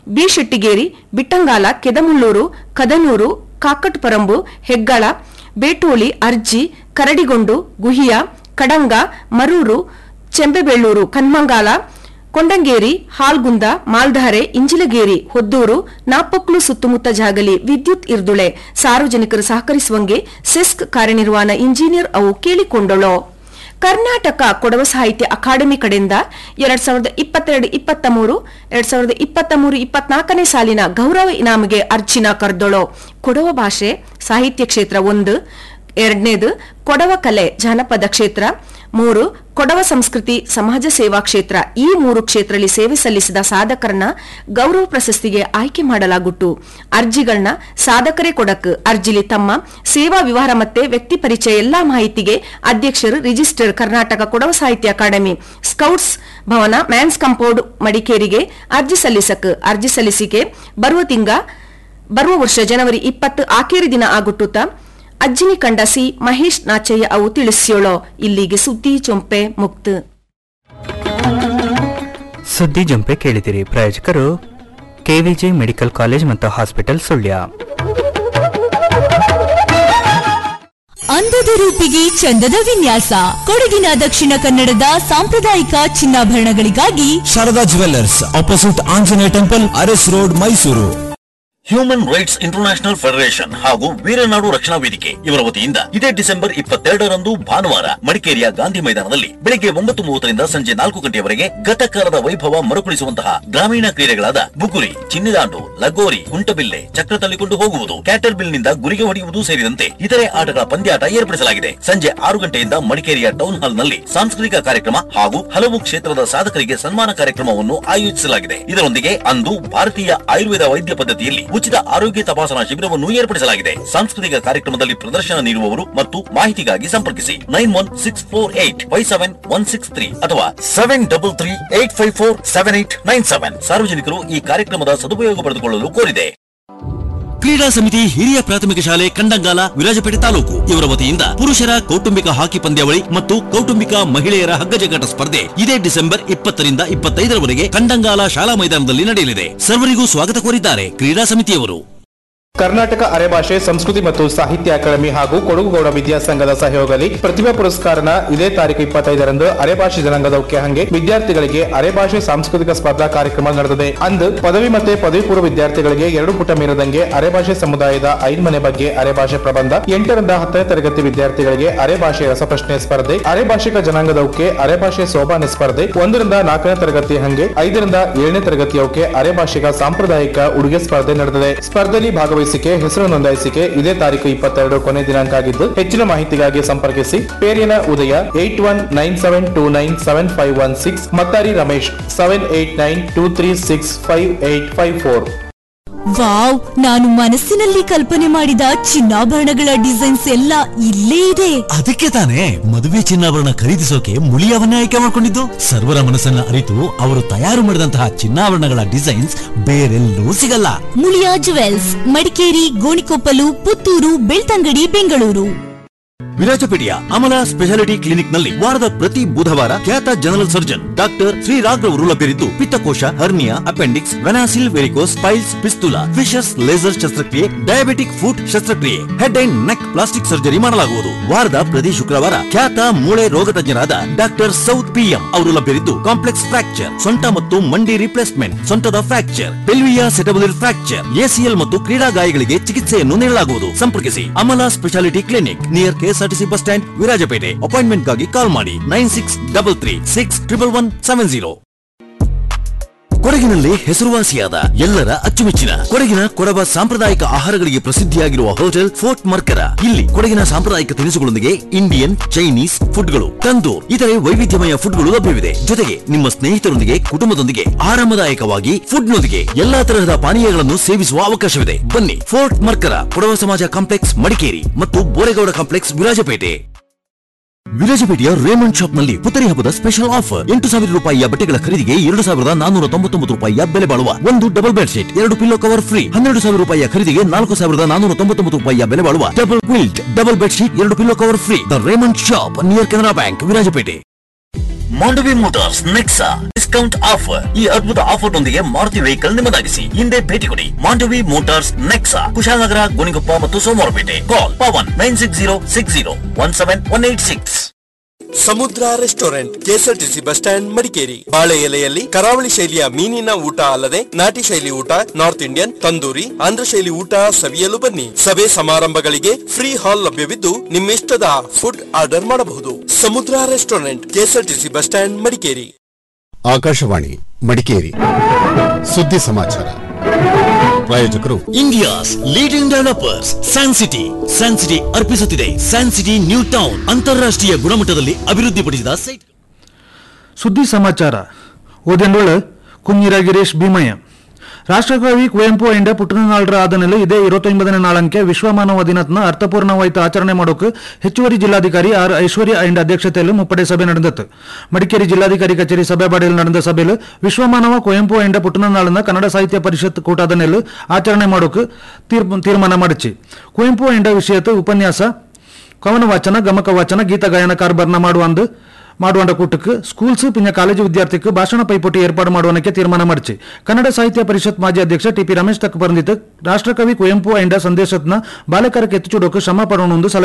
ಬಿ ಶೆಟ್ಟಿಗೇರಿ ಬಿಟ್ಟಂಗಾಲ ಕೆದಮುಳ್ಳೂರು ಕದನೂರು ಕಾಕಟ್ಪರಂಬು ಹೆಗ್ಗಳ ಬೇಟೋಳಿ ಅರ್ಜಿ ಕರಡಿಗೊಂಡು ಗುಹಿಯ ಕಡಂಗ ಮರೂರು ಚೆಂಬೆಬೆಳ್ಳೂರು ಕನ್ಮಂಗಾಲ ಕೊಂಡಂಗೇರಿ ಹಾಲ್ಗುಂದ ಮಾಲ್ಧಾರೆ ಇಂಜಿಲಗೇರಿ ಹೊದ್ದೂರು ನಾಪಕ್ಲು ಸುತ್ತಮುತ್ತ ಜಾಗಲಿ ವಿದ್ಯುತ್ ಇರ್ದುಳೆ ಸಾರ್ವಜನಿಕರು ಸಹಕರಿಸುವಂಗೆ ಸೆಸ್ಕ್ ಕಾರ್ಯನಿರ್ವಹಣ ಇಂಜಿನಿಯರ್ ಅವು ಕೇಳಿಕೊಂಡಳು ಕರ್ನಾಟಕ ಕೊಡವ ಸಾಹಿತ್ಯ ಅಕಾಡೆಮಿ ಕಡೆಯಿಂದ ಎರಡ್ ಸಾವಿರದ ಇಪ್ಪತ್ತೆರಡು ಇಪ್ಪತ್ತ ಮೂರು ಎರಡ್ ಸಾವಿರದ ಇಪ್ಪತ್ತ ಮೂರು ಇಪ್ಪತ್ನಾಲ್ಕನೇ ಸಾಲಿನ ಗೌರವ ಇನಾಮಿಗೆ ಅರ್ಜಿನ ಕರೆದೊಳು ಕೊಡವ ಭಾಷೆ ಸಾಹಿತ್ಯ ಕ್ಷೇತ್ರ ಒಂದು ಎರಡನೇದು ಕೊಡವ ಕಲೆ ಜಾನಪದ ಕ್ಷೇತ್ರ ಮೂರು ಕೊಡವ ಸಂಸ್ಕೃತಿ ಸಮಾಜ ಸೇವಾ ಕ್ಷೇತ್ರ ಈ ಮೂರು ಕ್ಷೇತ್ರದಲ್ಲಿ ಸೇವೆ ಸಲ್ಲಿಸಿದ ಸಾಧಕರನ್ನ ಗೌರವ ಪ್ರಶಸ್ತಿಗೆ ಆಯ್ಕೆ ಮಾಡಲಾಗುಟ್ಟು ಅರ್ಜಿಗಳನ್ನ ಸಾಧಕರೇ ಕೊಡಕ್ ಅರ್ಜಿಲಿ ತಮ್ಮ ಸೇವಾ ವಿವರ ಮತ್ತೆ ವ್ಯಕ್ತಿ ಪರಿಚಯ ಎಲ್ಲಾ ಮಾಹಿತಿಗೆ ಅಧ್ಯಕ್ಷರು register Karnataka Kodava Sahitya academy scouts Bhavan Mann's compound ಮಡಿಕೇರಿಗೆ ಅರ್ಜಿ ಸಲ್ಲಿಸಕ್ ಅರ್ಜಿ ಸಲ್ಲಿಸಿಕೆ ಬರುವ ತಿಂಗ ಬರುವ ವರ್ಷ ಜನವರಿ ಇಪ್ಪತ್ತು ಆಖೇರಿ ದಿನ ಆಗುಟ್ಟುತ್ತ ಅಜ್ಜಿನಿ ಕಂಡ ಸಿ ಮಹೇಶ್ ನಾಚಯ್ಯ ಅವು ತಿಳಿಸ್ಯೋಳೋ ಇಲ್ಲಿಗೆ ಸುದ್ದಿ ಚೊಂಪೆ ಮುಕ್ತ ಸುದ್ದಿ ಜಂಪೆ ಕೇಳಿದಿರಿ ಪ್ರಾಯೋಜಕರು ಕೆವಿಜೆ ಮೆಡಿಕಲ್ ಕಾಲೇಜ್ ಮತ್ತು ಹಾಸ್ಪಿಟಲ್ ಸುಳ್ಯ ಅಂದದ ರೂಪಿಗೆ ಚಂದದ ವಿನ್ಯಾಸ ಕೊಡಗಿನ ದಕ್ಷಿಣ ಕನ್ನಡದ ಸಾಂಪ್ರದಾಯಿಕ ಚಿನ್ನಾಭರಣಗಳಿಗಾಗಿ Sharada jewellers opposite Anjaneya temple Aras road Mysuru human rights international federation ಹಾಗೂ ವೀರನಾಡು ರಕ್ಷಣಾ ವೇದಿಕೆ ಇವರ ವತಿಯಿಂದ ಇದೇ ಡಿಸೆಂಬರ್ ಇಪ್ಪತ್ತೆರಡರಂದು ಭಾನುವಾರ ಮಡಿಕೇರಿಯ ಗಾಂಧಿ ಮೈದಾನದಲ್ಲಿ ಬೆಳಿಗ್ಗೆ ಒಂಬತ್ತು ಮೂವತ್ತರಿಂದ ಸಂಜೆ ನಾಲ್ಕು ಗಂಟೆಯವರೆಗೆ ಗತಕಾಲದ ವೈಭವ ಮರುಕಳಿಸುವಂತಹ ಗ್ರಾಮೀಣ ಕ್ರೀಡೆಗಳಾದ ಬುಗುರಿ ಚಿನ್ನಿದಾಂಡು ಲಗೋರಿ ಕುಂಟಬಿಲ್ಲೆ ಚಕ್ರ ತಳ್ಳಿಕೊಂಡು ಹೋಗುವುದು ಕ್ಯಾಟರ್ ಬಿಲ್ನಿಂದ ಗುರಿಗೆ ಹೊಡೆಯುವುದು ಸೇರಿದಂತೆ ಇತರೆ ಆಟಗಳ ಪಂದ್ಯಾಟ ಏರ್ಪಡಿಸಲಾಗಿದೆ ಸಂಜೆ ಆರು ಗಂಟೆಯಿಂದ ಮಡಿಕೇರಿಯ ಟೌನ್ ಹಾಲ್ ನಲ್ಲಿ ಸಾಂಸ್ಕೃತಿಕ ಕಾರ್ಯಕ್ರಮ ಹಾಗೂ ಹಲವು ಕ್ಷೇತ್ರದ ಸಾಧಕರಿಗೆ ಸನ್ಮಾನ ಕಾರ್ಯಕ್ರಮವನ್ನು ಆಯೋಜಿಸಲಾಗಿದೆ ಇದರೊಂದಿಗೆ ಅಂದು ಭಾರತೀಯ ಆಯುರ್ವೇದ ವೈದ್ಯ ಪದ್ಧತಿಯಲ್ಲಿ ಉಚಿತ ಆರೋಗ್ಯ ತಪಾಸಣಾ ಶಿಬಿರವನ್ನು ಏರ್ಪಡಿಸಲಾಗಿದೆ ಸಾಂಸ್ಕೃತಿಕ ಕಾರ್ಯಕ್ರಮದಲ್ಲಿ ಪ್ರದರ್ಶನ ನೀಡುವವರು ಮತ್ತು ಮಾಹಿತಿಗಾಗಿ ಸಂಪರ್ಕಿಸಿ nine one six four eight five seven one six three ಅಥವಾ seven double three eight five four seven eight nine seven ಸಾರ್ವಜನಿಕರು ಈ ಕಾರ್ಯಕ್ರಮದ ಸದುಪಯೋಗ ಪಡೆದುಕೊಳ್ಳಲು ಕೋರಿದೆ ಕ್ರೀಡಾ ಸಮಿತಿ ಹಿರಿಯ ಪ್ರಾಥಮಿಕ ಶಾಲೆ ಕಂಡಂಗಾಲ ವಿರಾಜಪೇಟೆ ತಾಲೂಕು ಇವರ ವತಿಯಿಂದ ಪುರುಷರ ಕೌಟುಂಬಿಕ ಹಾಕಿ ಪಂದ್ಯಾವಳಿ ಮತ್ತು ಕೌಟುಂಬಿಕ ಮಹಿಳೆಯರ ಹಗ್ಗಜಗಾಟ ಸ್ಪರ್ಧೆ ಇದೇ ಡಿಸೆಂಬರ್ ಇಪ್ಪತ್ತರಿಂದ ಇಪ್ಪತ್ತೈದರವರೆಗೆ ಕಂಡಂಗಾಲ ಶಾಲಾ ಮೈದಾನದಲ್ಲಿ ನಡೆಯಲಿದೆ ಸರ್ವರಿಗೂ ಸ್ವಾಗತ ಕೋರಿದ್ದಾರೆ ಕ್ರೀಡಾ ಸಮಿತಿಯವರು ಕರ್ನಾಟಕ ಅರೆಭಾಷೆ ಸಂಸ್ಕೃತಿ ಮತ್ತು ಸಾಹಿತ್ಯ ಅಕಾಡೆಮಿ ಹಾಗೂ ಕೊಡಗುಗೌಡ ವಿದ್ಯಾಸಂಘದ ಸಹಯೋಗದಲ್ಲಿ ಪ್ರತಿಭಾ ಪುರಸ್ಕಾರನ ಇದೇ ತಾರೀಕು ಇಪ್ಪತ್ತೈದರಂದು ಅರೆಭಾಷೆ ಜನಾಂಗದ ಉಕ್ಕೆ ಹಂಗೆ ವಿದ್ಯಾರ್ಥಿಗಳಿಗೆ ಅರೆಭಾಷೆ ಸಾಂಸ್ಕೃತಿಕ ಸ್ಪರ್ಧಾ ಕಾರ್ಯಕ್ರಮ ನಡೆದಿದೆ ಅಂದು ಪದವಿ ಮತ್ತೆ ಪದವಿ ಪೂರ್ವ ವಿದ್ಯಾರ್ಥಿಗಳಿಗೆ ಎರಡು ಪುಟ ಮೀರದಂಗೆ ಅರೆಭಾಷೆ ಸಮುದಾಯದ ಐನ್ಮನೆ ಬಗ್ಗೆ ಅರೆಭಾಷೆ ಪ್ರಬಂಧ ಎಂಟರಿಂದ ಹತ್ತನೇ ತರಗತಿ ವಿದ್ಯಾರ್ಥಿಗಳಿಗೆ ಅರೆಭಾಷೆ ರಸಪ್ರಶ್ನೆ ಸ್ಪರ್ಧೆ ಅರೆಭಾಷಿಕ ಜನಾಂಗದ ಉಕ್ಕೆ ಅರೆಭಾಷೆ ಸೋಪಾನ ಸ್ಪರ್ಧೆ ಒಂದರಿಂದ ನಾಲ್ಕನೇ ತರಗತಿ ಹಂಗೆ ಐದರಿಂದ ಏಳನೇ ತರಗತಿಯವಕ್ಕೆ ಅರೆಭಾಷಿಕ ಸಾಂಪ್ರದಾಯಿಕ ಉಡುಗೆ ಸ್ಪರ್ಧೆ ನಡೆದಿದೆ ಸ್ಪರ್ಧೆಯಲ್ಲಿ ಭಾಗವಹಿಸಿಕೆ ಹೆಸರು ನೋಂದಾಯಿಸಿಕೆ ಇದೇ ತಾರೀಕು ಇಪ್ಪತ್ತೆರಡು ಕೊನೆ ದಿನಾಂಕ ಆಗಿದ್ದು ಹೆಚ್ಚಿನ ಮಾಹಿತಿಗಾಗಿ ಸಂಪರ್ಕಿಸಿ ಪೇರಿನ Udaya eight one nine seven two nine seven five one six ಮತ್ತಾರಿ Ramesh seven eight nine two three six five eight five four wow ನಾನು ಮನಸ್ಸಿನಲ್ಲಿ ಕಲ್ಪನೆ ಮಾಡಿದ ಚಿನ್ನಾಭರಣಗಳ ಡಿಸೈನ್ಸ್ ಎಲ್ಲ ಇಲ್ಲೇ ಇದೆ ಅದಕ್ಕೆ ತಾನೇ ಮದುವೆ ಚಿನ್ನಾಭರಣ ಖರೀದಿಸೋಕೆ ಮುಳಿಯವನ್ನೇ ಆಯ್ಕೆ ಮಾಡಿಕೊಂಡಿದ್ದು ಸರ್ವರ ಮನಸ್ಸನ್ನ ಅರಿತು ಅವರು ತಯಾರು ಮಾಡಿದಂತಹ ಚಿನ್ನಾಭರಣಗಳ ಡಿಸೈನ್ಸ್ ಬೇರೆಲ್ಲೂ ಸಿಗಲ್ಲ ಮುಳಿಯಾ ಜುವೆಲ್ಸ್ ಮಡಿಕೇರಿ ಗೋಣಿಕೊಪ್ಪಲು ಪುತ್ತೂರು ಬೆಳ್ತಂಗಡಿ ಬೆಂಗಳೂರು ವಿರಾಜಪೇಟೆಯ ಅಮಲ ಸ್ಪೆಷಾಲಿಟಿ ಕ್ಲಿನಿಕ್ ನಲ್ಲಿ ವಾರದ ಪ್ರತಿ ಬುಧವಾರ ಖ್ಯಾತ ಜನರಲ್ ಸರ್ಜನ್ ಡಾಕ್ಟರ್ ಶ್ರೀರಾಗ್ ರವರು ಲಭ್ಯರಿದ್ದು ಪಿತ್ತಕೋಶ ಹರ್ನಿಯಾ ಅಪೆಂಡಿಕ್ಸ್ ವೆನಾಸಿಲ್ varicose piles fistula fissures laser ಶಸ್ತ್ರಕ್ರಿಯೆ ಡಯಾಬಿಟಿಕ್ ಫುಟ್ ಶಸ್ತ್ರಕ್ರಿಯೆ head and neck plastic surgery ಮಾಡಲಾಗುವುದು ವಾರದ ಪ್ರತಿ ಶುಕ್ರವಾರ ಖ್ಯಾತ ಮೂಳೆ ರೋಗ ತಜ್ಞರಾದ ಡಾಕ್ಟರ್ ಸೌತ್ ಪಿಎಂ ಅವರು ಲಭ್ಯರಿದ್ದು ಕಾಂಪ್ಲೆಕ್ಸ್ ಫ್ರಾಕ್ಚರ್ ಸೊಂಟ ಮತ್ತು ಮಂಡಿ ರಿಪ್ಲೇಸ್ಮೆಂಟ್ ಸೊಂಟದ fracture pelvic acetabular fracture ACL ಮತ್ತು ಕ್ರೀಡಾ ಗಾಯಗಳಿಗೆ ಚಿಕಿತ್ಸೆಯನ್ನು ನೀಡಲಾಗುವುದು ಸಂಪರ್ಕಿಸಿ Amala speciality clinic near KSRTC bus stand Virajpet ಅಪಾಯಿಂಟ್ಮೆಂಟ್ಗಾಗಿ ಕಾಲ್ ಮಾಡಿ nine six double three six triple one seven zero ಕೊಡಗಿನಲ್ಲಿ ಹೆಸರುವಾಸಿಯಾದ ಎಲ್ಲರ ಅಚ್ಚುಮೆಚ್ಚಿನ ಕೊಡಗಿನ ಕೊಡವ ಸಾಂಪ್ರದಾಯಿಕ ಆಹಾರಗಳಿಗೆ ಪ್ರಸಿದ್ಧಿಯಾಗಿರುವ ಹೋಟೆಲ್ ಫೋರ್ಟ್ ಮರ್ಕರ ಇಲ್ಲಿ ಕೊಡಗಿನ ಸಾಂಪ್ರದಾಯಿಕ ತಿನಿಸುಗಳೊಂದಿಗೆ ಇಂಡಿಯನ್ ಚೈನೀಸ್ ಫುಡ್ಗಳು ತಂದೂರ್ ಇತರೆ ವೈವಿಧ್ಯಮಯ ಫುಡ್ಗಳು ಲಭ್ಯವಿದೆ ಜೊತೆಗೆ ನಿಮ್ಮ ಸ್ನೇಹಿತರೊಂದಿಗೆ ಕುಟುಂಬದೊಂದಿಗೆ ಆರಾಮದಾಯಕವಾಗಿ ಫುಡ್ನೊಂದಿಗೆ ಎಲ್ಲಾ ತರಹದ ಪಾನೀಯಗಳನ್ನು ಸೇವಿಸುವ ಅವಕಾಶವಿದೆ ಬನ್ನಿ ಫೋರ್ಟ್ ಮರ್ಕರ ಕೊಡವ ಸಮಾಜ ಕಾಂಪ್ಲೆಕ್ಸ್ ಮಡಿಕೇರಿ ಮತ್ತು ಬೋರೇಗೌಡ ಕಾಂಪ್ಲೆಕ್ಸ್ ವಿರಾಜಪೇಟೆ ವಿರಾಜಪೇಟೆಯ ರೇಮಂಡ್ ಶಾಪ್ ನಲ್ಲಿ ಪುತ್ತರಿ ಹಬ್ಬದ ಸ್ಪೆಷಲ್ ಆಫರ್ ಎಂಟು ಸಾವಿರ ರೂಪಾಯಿಯ ಬಟ್ಟೆಗಳ ಖರೀದಿಗೆ ಎರಡು ಸಾವಿರದ ನಾನೂರ ತೊಂಬತ್ತೊಂಬತ್ತು ರೂಪಾಯಿಯ ಬೆಲೆ ಬಾಳುವ ಒಂದು ಡಬಲ್ ಬೆಡ್ ಶೀಟ್ ಎರಡು ಪಿಲ್ಲೋ ಕವರ್ ಫ್ರೀ ಹನ್ನೆರಡು ಸಾವಿರ ರೂಪಾಯಿಯ ಖರೀದಿಗೆ ನಾಲ್ಕು ಸಾವಿರದ ನಾನೂರ ತೊಂಬತ್ತೊಂಬತ್ತು ರೂಪಾಯಿಯ ಬೆಲೆ ಬಾಳುವ double quilt double bed sheet ಎರಡು pillow cover free the Raymond shop near Canara bank Virajpet Mandovi motors Nexa discount offer ಈ ಅದ್ಭುತ ಆಫರ್ ನೊಂದಿಗೆ ಮಾರುತಿ ವೆಹಿಕಲ್ ನಿಮ್ಮದಾಗಿಸಿ ಹಿಂದೆ ಭೇಟಿ ಕೊಡಿ ಮಾಂಡವಿ ಮೋಟಾರ್ಸ್ ನೆಕ್ಸಾ ಕುಶಾಲನಗರ ಗುಣಿಗೊಪ್ಪ ಮತ್ತು Somwarpet call Pavan nine six zero six zero one seven one eight six Samudra restaurant KSRTC bus stand Madikeri ಬಾಳೆ ಎಲೆಯಲ್ಲಿ ಕರಾವಳಿ ಶೈಲಿಯ ಮೀನಿನ ಊಟ ಅಲ್ಲದೆ ನಾಟಿ ಶೈಲಿ ಊಟ ನಾರ್ತ್ ಇಂಡಿಯನ್ ತಂದೂರಿ ಆಂಧ್ರ ಶೈಲಿ ಊಟ ಸವಿಯಲು ಬನ್ನಿ ಸಭೆ ಸಮಾರಂಭಗಳಿಗೆ ಫ್ರೀ ಹಾಲ್ ಲಭ್ಯವಿದ್ದು ನಿಮ್ಮಿಷ್ಟದ ಫುಡ್ ಆರ್ಡರ್ ಮಾಡಬಹುದು Samudra restaurant KSRTC bus stand Madikeri Akashvani Madikeri ಸುದ್ದಿ ಸಮಾಚಾರ ಪ್ರಾಯೋಜಕರು India's leading developers San city San city ಅರ್ಪಿಸುತ್ತಿದೆ ಸ್ಯಾನ್ ಸಿಟಿ ನ್ಯೂ ಟೌನ್ ಅಂತಾರಾಷ್ಟ್ರೀಯ ಗುಣಮಟ್ಟದಲ್ಲಿ ಅಭಿವೃದ್ಧಿಪಡಿಸಿದ ಸೈಟ್ ಸುದ್ದಿ ಸಮಾಚಾರ ಓದೆಂಡೋಳ ಕುഞ്ഞിರ ಗಿರೀಶ್ ಭೀಮಯ್ಯ ರಾಷ್ಟ್ರಕವಿ ಕುವೆಂಪು ಎಂಡ ಪುಟ್ಟನಾಳರ ಆದನೆಲೆ ಇದೇ ಇರುವತ್ತೊಂಬದನೇ ನಾಳಂಕೆ ವಿಶ್ವ ಮಾನವ ದಿನತ್ನ ಅರ್ಥಪೂರ್ಣವಾಯಿತು ಆಚರಣೆ ಮಾಡೋಕೆ ಹೆಚ್ಚುವರಿ ಜಿಲ್ಲಾಧಿಕಾರಿ ಆರ್ ಐಶ್ವರ್ಯ ಎಂಡ ಅಧ್ಯಕ್ಷತೆಯಲ್ಲಿ ಮುಪ್ಪಡೆ ಸಭೆ ನಡೆದಿತ್ತು ಮಡಿಕೇರಿ ಜಿಲ್ಲಾಧಿಕಾರಿ ಕಚೇರಿ ಸಭೆಬಾಡಿಯಲ್ಲಿ ನಡೆದ ಸಭೆಯಲ್ಲಿ ವಿಶ್ವ ಮಾನವ ಕುವೆಂಪು ಎಂಡ ಪುಟ್ಟನಾಳನ ಕನ್ನಡ ಸಾಹಿತ್ಯ ಪರಿಷತ್ ಕೂಟದ ನೆಲೆ ಆಚರಣೆ ಮಾಡೋಕೆ ತೀರ್ಪ- ತೀರ್ಮಾನ ಮಾಡಿச்சு ಕುವೆಂಪು ಎಂಡ ವಿಷಯದ ಉಪನ್ಯಾಸ ಕವನ ವಾಚನ ಗಮಕ ವಾಚನ ಗೀತ ಗಾಯನ ಕಾರ್ಬರ್ನ ಮಾಡುವಂದು ಮಾಡುವಂಡ ಕೂಟಕ್ಕೆ ಸ್ಕೂಲ್ಸ್ ಪಿನ್ನ ಕಾಲೇಜು ವಿದ್ಯಾರ್ಥಿಗೆ ಭಾಷಣ ಪೈಪೋಟಿ ಏರ್ಪಾಡು ಮಾಡುವನಕ್ಕೆ ತೀರ್ಮಾನ ಮಾಡಿச்சு ಕನ್ನಡ ಸಾಹಿತ್ಯ ಪರಿಷತ್ ಮಾಜಿ ಅಧ್ಯಕ್ಷ ಟಿಪಿ ರಮೇಶ್ ತಕ್ಕ ಬಂದಿತ್ತು ರಾಷ್ಟ್ರಕವಿ ಕುವೆಂಪು ಎಂಡ ಸಂದೇಶತ್ನ ಬಾಲಕರ ಕೆತ್ತುಚೂಡೋಕೆ ಶ್ರಮ ಪಡೋಣ ಸಲಹೆ